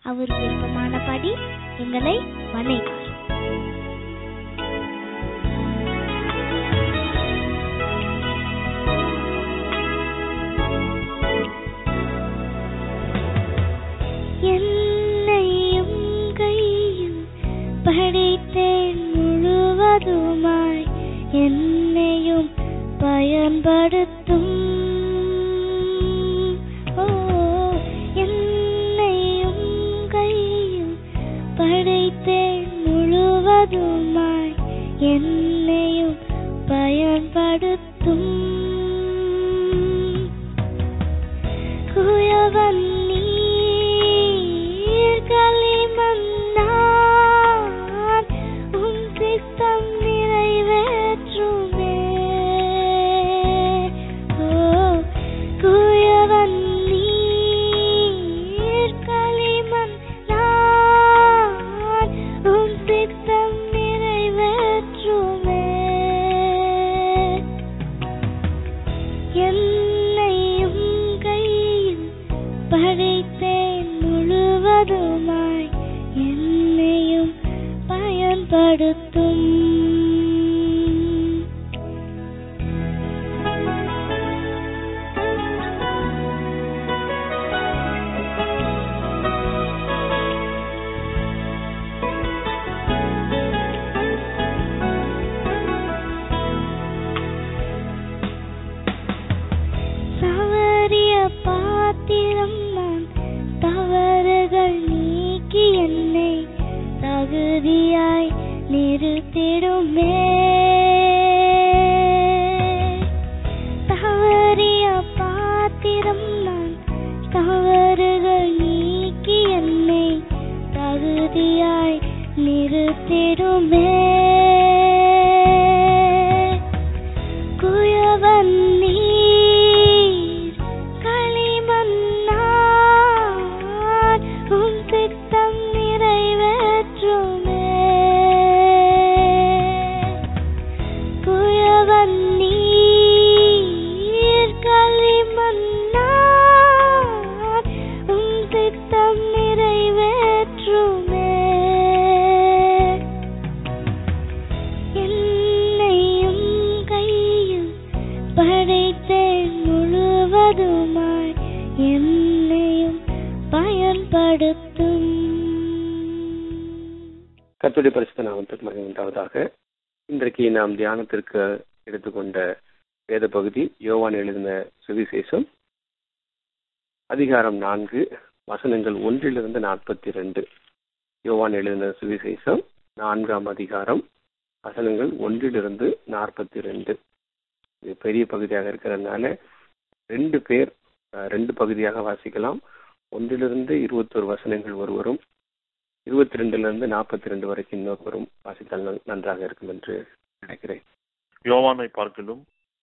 அவர் விருப்பமானபடி எங்களை மன்னிப்பார் என்னையும் கையும் படைத்தேன் முழுவதுமாய் என்னையும் பயன்படுத்தும் ஓ என்னையும் கையும் படைத்தேன் முழுவதுமாய் என்னையும் பயன்படுத்தும் குயவன் நீர் களிமண்ணான் உம் சித்தம் நிறைவேற்றுமே ஓ குயவன் நீர் களிமண்ணான் உம் சித்தம் நிறைவேற்றுமே என்னையும் கையில் படைத்தேன் முழுவதுமாய் என்னையும் பயன்படுத்தும் தவறிய பாத்திரம் நான் தவறுகள் நீக்கி என்னை தகுதியாய் நிறுத்திடுமே தவறிய பாத்திரம் நான் தவறுகள் நீக்கி என்னை தகுதியாய் நிறுத்திடுமே குயவன் நீர் களிமண்ணான் உம் சித்தம் நிறைவேற்றுமே குயவன் நீர் களிமண்ணான் உம் சித்தம் நிறைவேற்றுமே என்னையும் கையில் படைத்தேன் முழுவதுமாய் என்னையும் பயன்படுத்தும் கர்த்தருடைய பரிசுத்த நாமத்துக்கு மகிமை உண்டாவதாக இன்றைக்கு நாம் தியானத்திற்கு எடுத்துக்கொண்ட வேத பகுதி யோவான் எழுதின சுவிசேஷம் அதிகாரம் நான்கு வசனங்கள் ஒன்றிலிருந்து நாற்பத்தி ரெண்டு யோவான் எழுதின சுவிசேஷம் நான்காம் அதிகாரம் வசனங்கள் ஒன்றிலிருந்து நாற்பத்தி ரெண்டு இது பெரிய பகுதியாக இருக்கிறதுனால ரெண்டு பேர் அஹ், ரெண்டு பகுதியாக வாசிக்கலாம் ஒன்றிலிருந்து இருபத்தோரு வசனங்கள் ஒருவரும் இருபத்தி ரெண்டுல இருந்து நாற்பத்தி ரெண்டு வரைக்கும் இன்னொருவரும் வாசித்தால் நன்- நன்றாக இருக்கும் என்று நினைக்கிறேன் யோவானை பார்க்கலும்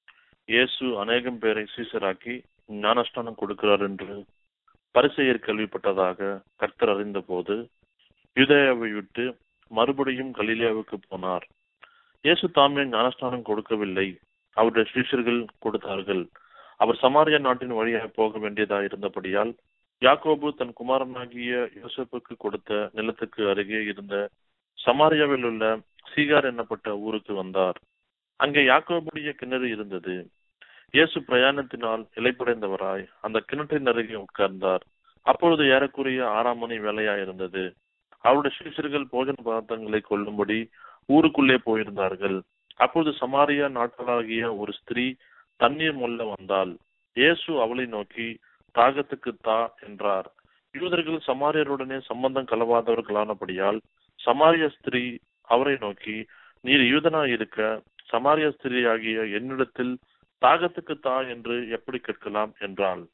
இயேசு அநேகம் பேரை சீசராக்கி ஞானஸ்தானம் கொடுக்கிறார் என்று பரிசெயர் கேள்விப்பட்டதாக கர்த்தர் அறிந்தபோது யூதேயாவை விட்டு மறுபடியும் கலிலியாவுக்கு போனார் இயேசு தாமே ஞானஸ்தானம் கொடுக்கவில்லை அவருடைய சீஷர்கள் கொடுத்தார்கள் அவர் சமாரியா நாட்டின் வழியாக போக வேண்டியதாக இருந்தபடியால் யாக்கோபு தன் குமாரனாகிய யோசேப்புக்கு கொடுத்த நிலத்துக்கு அருகே இருந்த சமாரியாவில் உள்ள சீகார் என்னப்பட்ட ஊருக்கு வந்தார் அங்கே யாக்கோபுடைய கிணறு இருந்தது இயேசு பிரயாணத்தினால் இலைப்படைந்தவராய் அந்த கிணற்றின் அருகே உட்கார்ந்தார் அப்பொழுது ஏறக்குறைய ஆறாம் மணி வேலையா இருந்தது அவருடைய சீஷர்கள் போஜன பதார்த்தங்களை கொள்ளும்படி ஊருக்குள்ளே போயிருந்தார்கள் அப்பொழுது சமாரியா நாட்களாகிய ஒரு ஸ்திரீ தண்ணீர் மொல்ல வந்தாள் இயேசு அவளை நோக்கி தாகத்துக்கு தா என்றார் யூதர்கள் சமாரியருடனே சம்பந்தம் கலவாதவர்களானபடியால் சமாரிய ஸ்திரீ அவரை நோக்கி நீர் யூதனா இருக்க சமாரிய ஸ்திரீ ஆகிய என்னிடத்தில் தாகத்துக்கு தா என்று எப்படி கேட்கலாம் என்றாள்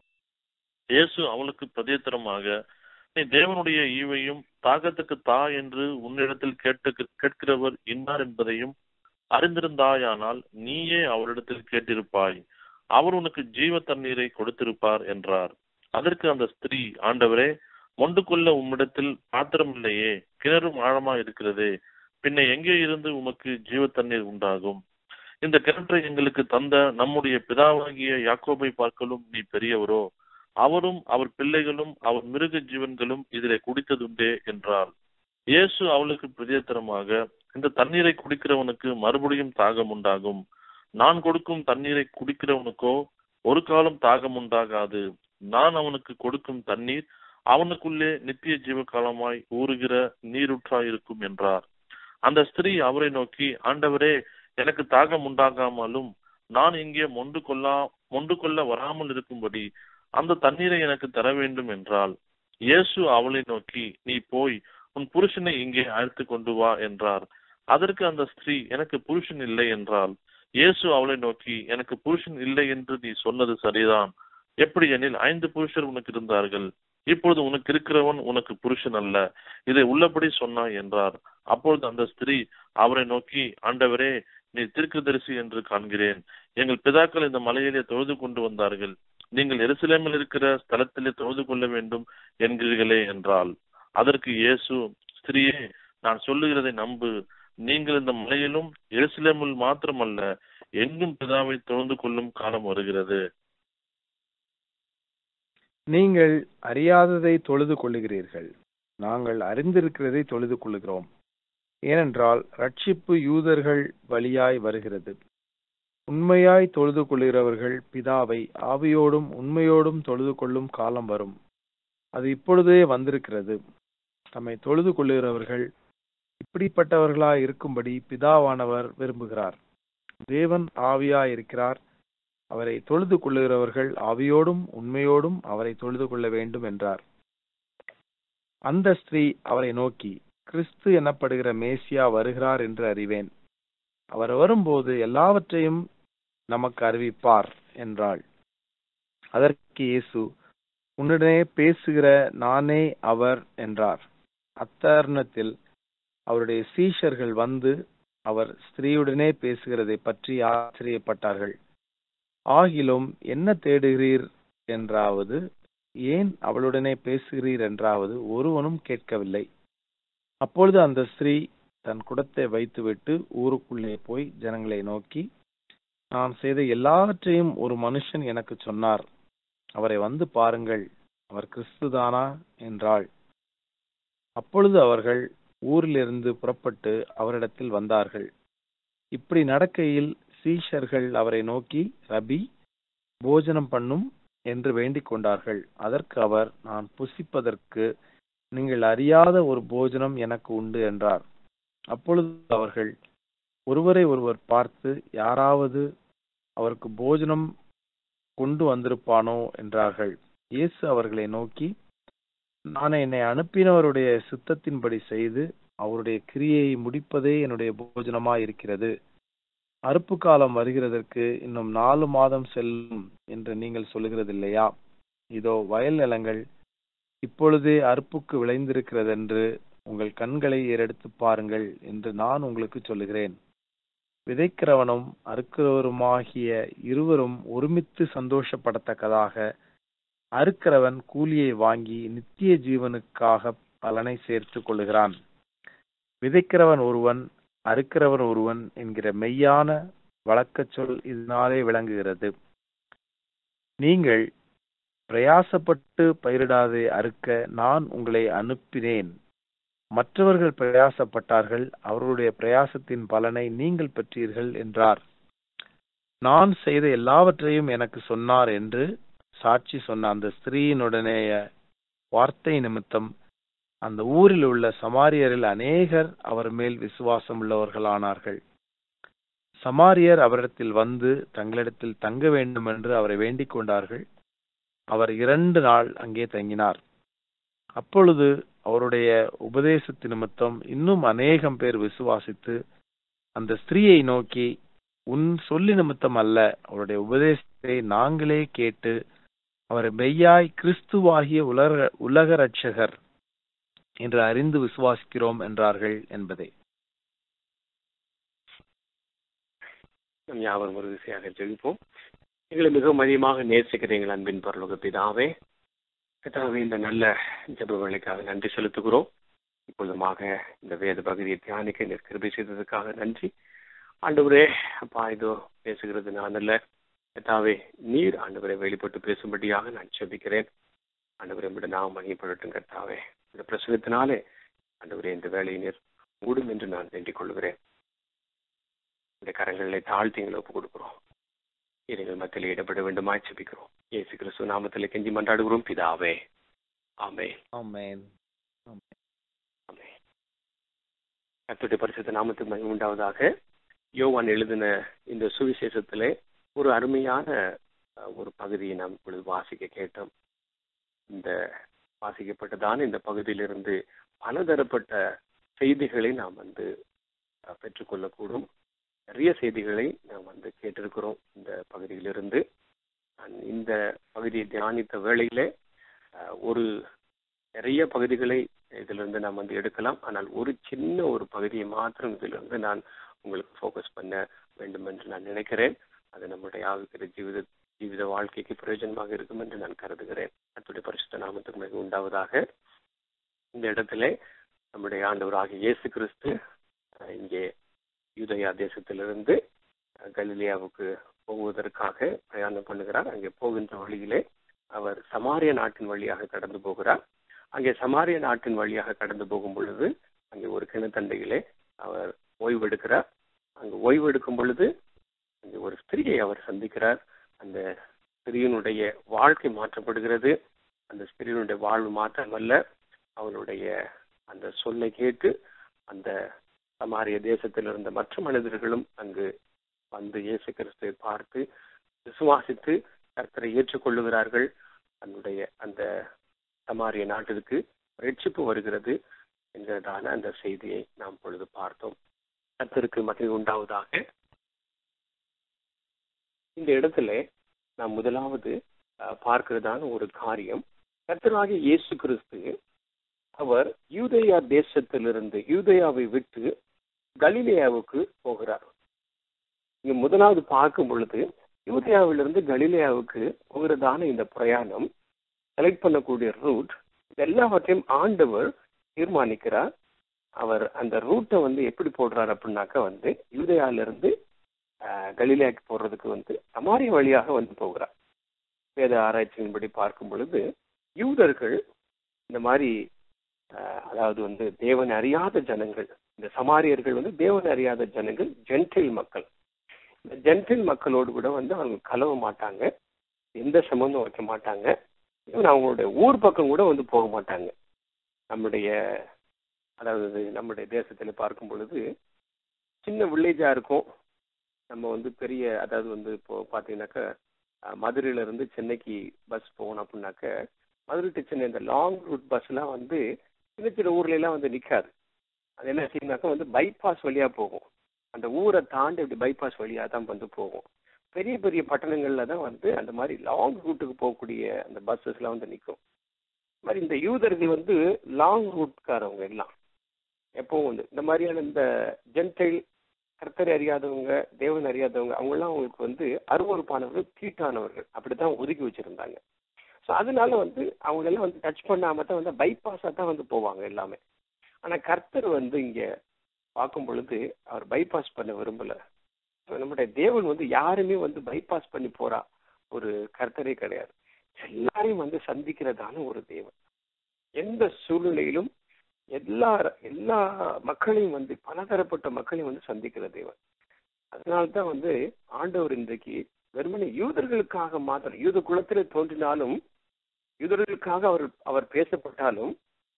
இயேசு அவளுக்கு பிரதித்திரமாக நீ தேவனுடைய ஈவையும் தாகத்துக்கு தா என்று உன்னிடத்தில் கேட்டு கேட்கிறவர் இன்னார் என்பதையும் அறிந்திருந்தாயானால் நீயே அவரிடத்தில் கேட்டிருப்பாய் அவர் உனக்கு ஜீவ தண்ணீரை கொடுத்திருப்பார் என்றார் அதற்கு அந்த ஸ்திரீ ஆண்டவரே மொண்டு கொள்ள உம்மிடத்தில் பாத்திரம் இல்லையே கிணறும் ஆழமா இருக்கிறதே பின்ன எங்கே இருந்து உமக்கு ஜீவ தண்ணீர் உண்டாகும் இந்த கிணற்றை எங்களுக்கு தந்த நம்முடைய பிதாவாகிய யாக்கோபை பார்க்கலும் நீ பெரியவரோ அவரும் அவர் பிள்ளைகளும் அவர் மிருக ஜீவன்களும் இதிலே குடித்ததுண்டே என்றார் இயேசு அவளுக்கு பிரதியத்தரமாக இந்த தண்ணீரை குடிக்கிறவனுக்கு மறுபடியும் தாகம் உண்டாகும் நான் கொடுக்கும் தண்ணீரை குடிக்கிறவனுக்கோ ஒரு காலம் தாகம் உண்டாகாது நான் அவனுக்கு கொடுக்கும் தண்ணீர் அவனுக்குள்ளே நித்திய ஜீவ காலமாய் ஊறுகிற நீரூற்றாயிருக்கும் என்றார் அந்த ஸ்திரீ அவரை நோக்கி ஆண்டவரே எனக்கு தாகம் உண்டாகாமலும் நான் இங்கே மொண்டு கொள்ளா மொண்டு கொள்ள வராமல் இருக்கும்படி அந்த தண்ணீரை எனக்கு தர வேண்டும் என்றால் இயேசு அவளை நோக்கி நீ போய் உன் புருஷனை இங்கே அழைத்து கொண்டு வா என்றார் அதற்கு அந்த ஸ்திரீ எனக்கு புருஷன் இல்லை என்றால் இயேசு அவளை நோக்கி எனக்கு புருஷன் இல்லை என்று நீ சொன்னது சரிதான் எப்படி எனில் ஐந்து புருஷர் உனக்கு இருந்தார்கள் இப்பொழுது உனக்கு இருக்கிறவன் உனக்கு புருஷன் அல்ல இதை உள்ளபடி சொன்னாய் என்றார் அப்பொழுது அந்த ஸ்திரீ அவரை நோக்கி ஆண்டவரே நீ தீர்க்கதரிசி என்று காண்கிறேன் எங்கள் பிதாக்கள் இந்த மலையிலே தொழுது கொண்டு வந்தார்கள் நீங்கள் எருசலேமில் இருக்கிற ஸ்தலத்திலே தொழுது கொள்ள வேண்டும் என்கிறீர்களே என்றால் அதற்கு இயேசு ஸ்திரீயே நான் சொல்லுகிறதை நம்பு நீங்கள் இந்த மலையிலும் எருசலேமில் மாத்திரமல்ல எங்கும் பிதாவை தொழுது கொள்ளும் காலம் வருகிறது நீங்கள் அறியாததை தொழுது கொள்ளுகிறீர்கள் நாங்கள் அறிந்திருக்கிறதை தொழுது கொள்ளுகிறோம் ஏனென்றால் ரட்சிப்பு யூதர்கள் வழியாய் வருகிறது உண்மையாய் தொழுது கொள்ளுகிறவர்கள் பிதாவை ஆவியோடும் உண்மையோடும் தொழுது கொள்ளும் காலம் வரும் அது இப்பொழுதே வந்திருக்கிறது தம்மை தொழுது கொள்ளுகிறவர்கள் இப்படிப்பட்டவர்களாய் இருக்கும்படி பிதாவானவர் விரும்புகிறார் தேவன் ஆவியாய் இருக்கிறார் அவரை தொழுது கொள்ளுகிறவர்கள் ஆவியோடும் உண்மையோடும் அவரை தொழுது கொள்ள வேண்டும் என்றார் அந்த ஸ்திரீ அவரை நோக்கி கிறிஸ்து எனப்படுகிற மேசியா வருகிறார் என்று அறிவேன் அவர் வரும்போது எல்லாவற்றையும் நமக்கு அறிவிப்பார் என்றாள் அதற்கு இயேசு உன்னுடனே பேசுகிற நானே அவர் என்றார் அத்தருணத்தில் அவருடைய சீஷர்கள் வந்து அவர் ஸ்திரீயுடனே பேசுகிறதை பற்றி ஆச்சரியப்பட்டார்கள் ஆகிலும் என்ன தேடுகிறீர் என்றாவது ஏன் அவளுடனே பேசுகிறீர் என்றாவது ஒருவனும் கேட்கவில்லை அப்பொழுது அந்த ஸ்திரீ தன் குடத்தை வைத்துவிட்டு ஊருக்குள்ளே போய் ஜனங்களை நோக்கி நான் செய்த எல்லாவற்றையும் ஒரு மனுஷன் எனக்கு சொன்னார் அவரை வந்து பாருங்கள் அவர் கிறிஸ்துதானா என்றாள் அப்பொழுது அவர்கள் ஊரிலிருந்து புறப்பட்டு அவரிடத்தில் வந்தார்கள் இப்படி நடக்கையில் சீஷர்கள் அவரை நோக்கி ரபி போஜனம் பண்ணும் என்று வேண்டிக் கொண்டார்கள் அதற்கு அவர் நான் புசிப்பதற்கு நீங்கள் அறியாத ஒரு போஜனம் எனக்கு உண்டு என்றார் அப்பொழுது அவர்கள் ஒருவரை ஒருவர் பார்த்து யாராவது அவருக்கு போஜனம் கொண்டு வந்திருப்பானோ என்றார்கள் இயேசு அவர்களை நோக்கி நான் என்னை அனுப்பினவருடைய சித்தத்தின்படி செய்து அவருடைய கிரியையை முடிப்பதே என்னுடைய போஜனமாய் இருக்கிறது அறுப்பு காலம் வருகிறதற்கு இன்னும் நாலு மாதம் செல்லும் என்று நீங்கள் சொல்லுகிறதில்லையா இதோ வயல் நிலங்கள் இப்பொழுதே அறுப்புக்கு விளைந்திருக்கிறதென்று உங்கள் கண்களை ஏறெடுத்து பாருங்கள் என்று நான் உங்களுக்கு சொல்லுகிறேன் விதைக்கிறவனும் அறுக்கிறவருமாகிய இருவரும் ஒருமித்து சந்தோஷப்படத்தக்கதாக அறுக்கிறவன் கூலியை வாங்கி நித்திய ஜீவனுக்காக பலனை சேர்த்துக் கொள்ளுகிறான் விதைக்கிறவன் ஒருவன் அறுக்கிறவன் ஒருவன் என்கிற மெய்யான வழக்கச் சொல் இதனாலே விளங்குகிறது நீங்கள் பிரயாசப்பட்டு பயிரிடாதே அறுக்க நான் உங்களை அனுப்பினேன் மற்றவர்கள் பிரயாசப்பட்டார்கள் அவர்களுடைய பிரயாசத்தின் பலனை நீங்கள் பெற்றீர்கள் என்றார் நான் செய்த எல்லாவற்றையும் எனக்கு சொன்னார் என்று சாட்சி சொன்ன அந்த ஸ்திரீயினுடனேய வார்த்தை நிமித்தம் அந்த ஊரில் உள்ள சமாரியரில் அநேகர் அவர் மேல் விசுவாசம் உள்ளவர்களானார்கள் சமாரியர் அவரிடத்தில் வந்து தங்களிடத்தில் தங்க வேண்டும் என்று அவரை வேண்டிக் கொண்டார்கள் அவர் இரண்டு நாள் அங்கே தங்கினார் அப்பொழுது அவருடைய உபதேசத்து நிமித்தம் இன்னும் அநேகம் பேர் விசுவாசித்து அந்த ஸ்திரீயை நோக்கி உன் சொல்லி நிமித்தம் அல்ல அவருடைய உபதேசத்தை நாங்களே கேட்டு அவரை மெய்யாய் கிறிஸ்துவாகிய உலக உலக ரட்சகர் என்று அறிந்து விசுவாசிக்கிறோம் என்றார்கள் என்பதே நம் யாவரும் ஒரு திசையாக ஜெயிப்போம் எங்களை மிகவும் அதிகமாக நேசிக்கிறீங்கள் அன்பின் பரலோக பிதாவே கத்தாவே இந்த நல்ல ஜெப வேலைக்காக நன்றி செலுத்துகிறோம் இப்பொழுதுமாக இந்த வேத பகுதியை தியானிக்க நீர் கிருபை செய்ததுக்காக நன்றி ஆண்டவரே அப்பா இதோ பேசுகிறது நான் அல்ல கர்த்தாவே நீர் ஆண்டவரை வெளிப்பட்டு பேசும்படியாக நான் செபிக்கிறேன் ஆண்டவரை விட நாம் மகிழ்ப்படட்டும் கர்த்தாவே இந்த பிரசங்கத்தினாலே ஆண்டவரே இந்த வேலையை நீர் மூடும் என்று நான் வேண்டிக் கொள்கிறேன் இந்த கரங்களை தாழ்த்தி எங்களை ஒப்புக் கொடுக்கிறோம் எங்கள் மத்தியில் ஈடுபட வேண்டுமாய் செபிக்கிறோம் இயேசு கிறிஸ்து நாமத்தில் கெஞ்சி மன்றாடுகிறோம் பிதாவே ஆமே ஆமென் ஆமே கர்த்தருடைய பரிசுத்த நாமத்துக்கு மகிமை உண்டாவதாக யோவான் எழுதின இந்த சுவிசேஷத்திலே ஒரு அருமையான அஹ், ஒரு பகுதியை நாம் இப்பொழுது வாசிக்க கேட்டோம் இந்த வாசிக்கப்பட்டதான இந்த பகுதியிலிருந்து பலதரப்பட்ட செய்திகளை நாம் வந்து அஹ், பெற்றுக்கொள்ளக்கூடும் நிறைய செய்திகளை நாம் வந்து கேட்டிருக்கிறோம் இந்த பகுதியிலிருந்து நான் இந்த பகுதியை தியானித்த வேளையிலே அஹ், ஒரு நிறைய பகுதிகளை இதிலிருந்து நாம் வந்து எடுக்கலாம் ஆனால் ஒரு சின்ன ஒரு பகுதியை மாத்திரம் இதிலிருந்து நான் உங்களுக்கு ஃபோக்கஸ் பண்ண வேண்டும் என்று நான் நினைக்கிறேன் அது நம்முடைய ஆவிக்கிற ஜீவித ஜீவித வாழ்க்கைக்கு பிரயோஜனமாக இருக்கும் என்று நான் கருதுகிறேன் அத்துடைய பரிசுத்த நாமத்துக்கு மிக உண்டாவதாக இந்த இடத்திலே நம்முடைய ஆண்டவராகிய இயேசு கிறிஸ்து அஹ், இங்கே யூதயா தேசத்திலிருந்து அஹ், கலிலியாவுக்கு போவதற்காக பிரயாணம் பண்ணுகிறார் அங்கே போகின்ற வழியிலே அவர் சமாரிய நாட்டின் வழியாக கடந்து போகிறார் அங்கே சமாரிய நாட்டின் வழியாக கடந்து போகும் பொழுது அங்கே ஒரு கிணத்தண்டையிலே அவர் ஓய்வெடுக்கிறார் அங்கு ஓய்வெடுக்கும் பொழுது அங்கே ஒரு ஸ்திரியை அவர் சந்திக்கிறார் அந்த ஸ்திரீயினுடைய வாழ்க்கை மாற்றப்படுகிறது அந்த ஸ்திரீயினுடைய வாழ்வு மாற்றமல்ல அவளுடைய அந்த சொல்லை கேட்டு அந்த சமாரிய தேசத்தில் இருந்த மற்ற மனிதர்களும் அங்கு வந்து இயேசு கிறிஸ்துவை பார்த்து விசுவாசித்து கர்த்தரை ஏற்றுக்கொள்ளுகிறார்கள் தன்னுடைய அந்த சமாரிய நாட்டிற்கு ரட்சிப்பு வருகிறது என்கிறதான அந்த செய்தியை நாம் பொழுது பார்த்தோம் கர்த்தருக்கு மகிழ்வு உண்டாவதாக இந்த இடத்துல நாம் முதலாவது அஹ், பார்க்கிறதான ஒரு காரியம் கர்த்தராகிய இயேசு கிறிஸ்து அவர் யூதேயா தேசத்திலிருந்து யூதேயாவை விட்டு கலிலேயாவுக்கு போகிறார் இங்க முதலாவது பார்க்கும் பொழுது யூதேயாவிலிருந்து கலிலேயாவுக்கு போகிறதான இந்த பிரயாணம் செலக்ட் பண்ணக்கூடிய ரூட் எல்லாவற்றையும் ஆண்டவர் தீர்மானிக்கிறார் அவர் அந்த ரூட்டை வந்து எப்படி போடுறார் அப்படின்னாக்கா வந்து யூதேயால இருந்து ஆஹ், கலிலேயாக்கு போறதுக்கு வந்து சமாரிய வழியாக வந்து போகிறார் வேத ஆராய்ச்சியின்படி பார்க்கும் பொழுது யூதர்கள் இந்த மாதிரி ஆஹ், அதாவது வந்து தேவன் அறியாத ஜனங்கள் இந்த சமாரியர்கள் வந்து தேவன் அறியாத ஜனங்கள் ஜென்டில் மக்கள் இந்த ஜென்டில் மக்களோடு கூட வந்து அவங்க கலவ மாட்டாங்க எந்த சம்பந்தம் வைக்க மாட்டாங்க ஈவன் அவங்களுடைய ஊர் பக்கம் கூட வந்து போக மாட்டாங்க நம்முடைய அதாவது நம்முடைய தேசத்துல பார்க்கும் பொழுது சின்ன வில்லேஜா இருக்கும் நம்ம வந்து பெரிய அதாவது வந்து இப்போ பாத்தீங்கன்னாக்கா அஹ், மதுரையில இருந்து சென்னைக்கு பஸ் போகணும் அப்படின்னாக்க மதுரை டு சென்னை இந்த லாங் ரூட் பஸ் எல்லாம் வந்து சின்ன சின்ன ஊர்ல எல்லாம் வந்து நிக்காது அது என்ன செய்யணும்னாக்கா வந்து பைபாஸ் வழியா போகும் அந்த ஊரை தாண்டி இப்படி பைபாஸ் வழியா தான் வந்து போகும் பெரிய பெரிய பட்டணங்கள்ல தான் வந்து அந்த மாதிரி லாங் ரூட்டுக்கு போகக்கூடிய அந்த பஸ்ஸஸ் எல்லாம் வந்து நிற்கும் மாதிரி இந்த யூதர்கள் வந்து லாங் ரூட்காரவங்க எல்லாம் எப்பவும் வந்து இந்த மாதிரியான இந்த ஜென்டைல் கர்த்தரை அறியாதவங்க தேவன் அறியாதவங்க அவங்கெல்லாம் அவங்களுக்கு வந்து அருவறுப்பானவர்கள் தீட்டானவர்கள் அப்படித்தான் ஒதுக்கி வச்சிருந்தாங்க ஸோ அதனால வந்து அவங்க எல்லாம் வந்து டச் பண்ணாம தான் வந்து பைபாஸா தான் வந்து போவாங்க எல்லாமே ஆனா கர்த்தர் வந்து இங்க பார்க்கும் பொழுது அவர் பைபாஸ் பண்ண விரும்பல So, நம்முடைய தேவன் வந்து யாருமே வந்து பைபாஸ் பண்ணி போறா ஒரு கர்த்தரே கிடையாது எல்லாரையும் வந்து சந்திக்கிறதான ஒரு தேவன் எந்த சூழ்நிலையிலும் எல்லா எல்லா மக்களையும் வந்து பலதரப்பட்ட மக்களையும் வந்து சந்திக்கிற தேவன் அதனால்தான் வந்து ஆண்டவர் இன்றைக்கு வெறுமனே யூதர்களுக்காக மாத்திரம் யூத குலத்திலே தோன்றினாலும் யூதர்களுக்காக அவர் அவர் பேசப்பட்டாலும்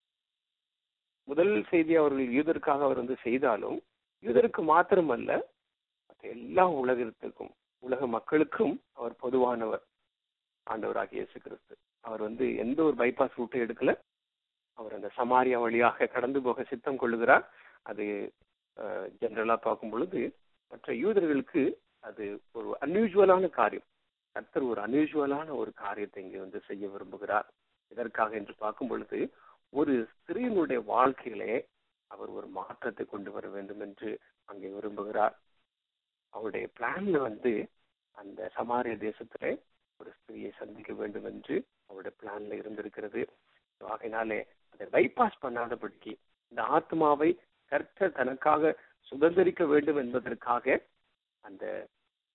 முதல் செய்தி அவர்கள் யூதருக்காக அவர் வந்து செய்தாலும் யூதருக்கு மாத்திரமல்ல மற்ற எல்லா உலகத்திற்கும் உலக மக்களுக்கும் அவர் பொதுவானவர் ஆண்டவராகிய இயேசு கிறிஸ்து அவர் வந்து எந்த ஒரு பைபாஸ் ரூட்டும் எடுக்கல அவர் அந்த சமாரியா வழியாக கடந்து போக சித்தம் கொள்ளுகிறார் அது ஜெனரலா பார்க்கும் பொழுது மற்ற யூதர்களுக்கு அது ஒரு அன்யூஜுவலான காரியம் கர்த்தர் ஒரு அன்யூஜுவலான ஒரு காரியத்தை இங்கே வந்து செய்ய விரும்புகிறார் இதற்காக என்று பார்க்கும் பொழுது ஒரு ஸ்திரீனுடைய வாழ்க்கையிலே அவர் ஒரு மாற்றத்தை கொண்டு வர வேண்டும் என்று அங்கே விரும்புகிறார் அவருடைய பிளான்ல வந்து அந்த சமாரிய தேசத்திலே ஒரு ஸ்திரியை சந்திக்க வேண்டும் என்று அவருடைய பிளான்ல இருந்திருக்கிறது ஆகையினாலே அதை பைபாஸ் பண்ணாதபடிக்கு இந்த ஆத்மாவை கர்த்தர் தனக்காக சுதந்திரிக்க வேண்டும் என்பதற்காக அந்த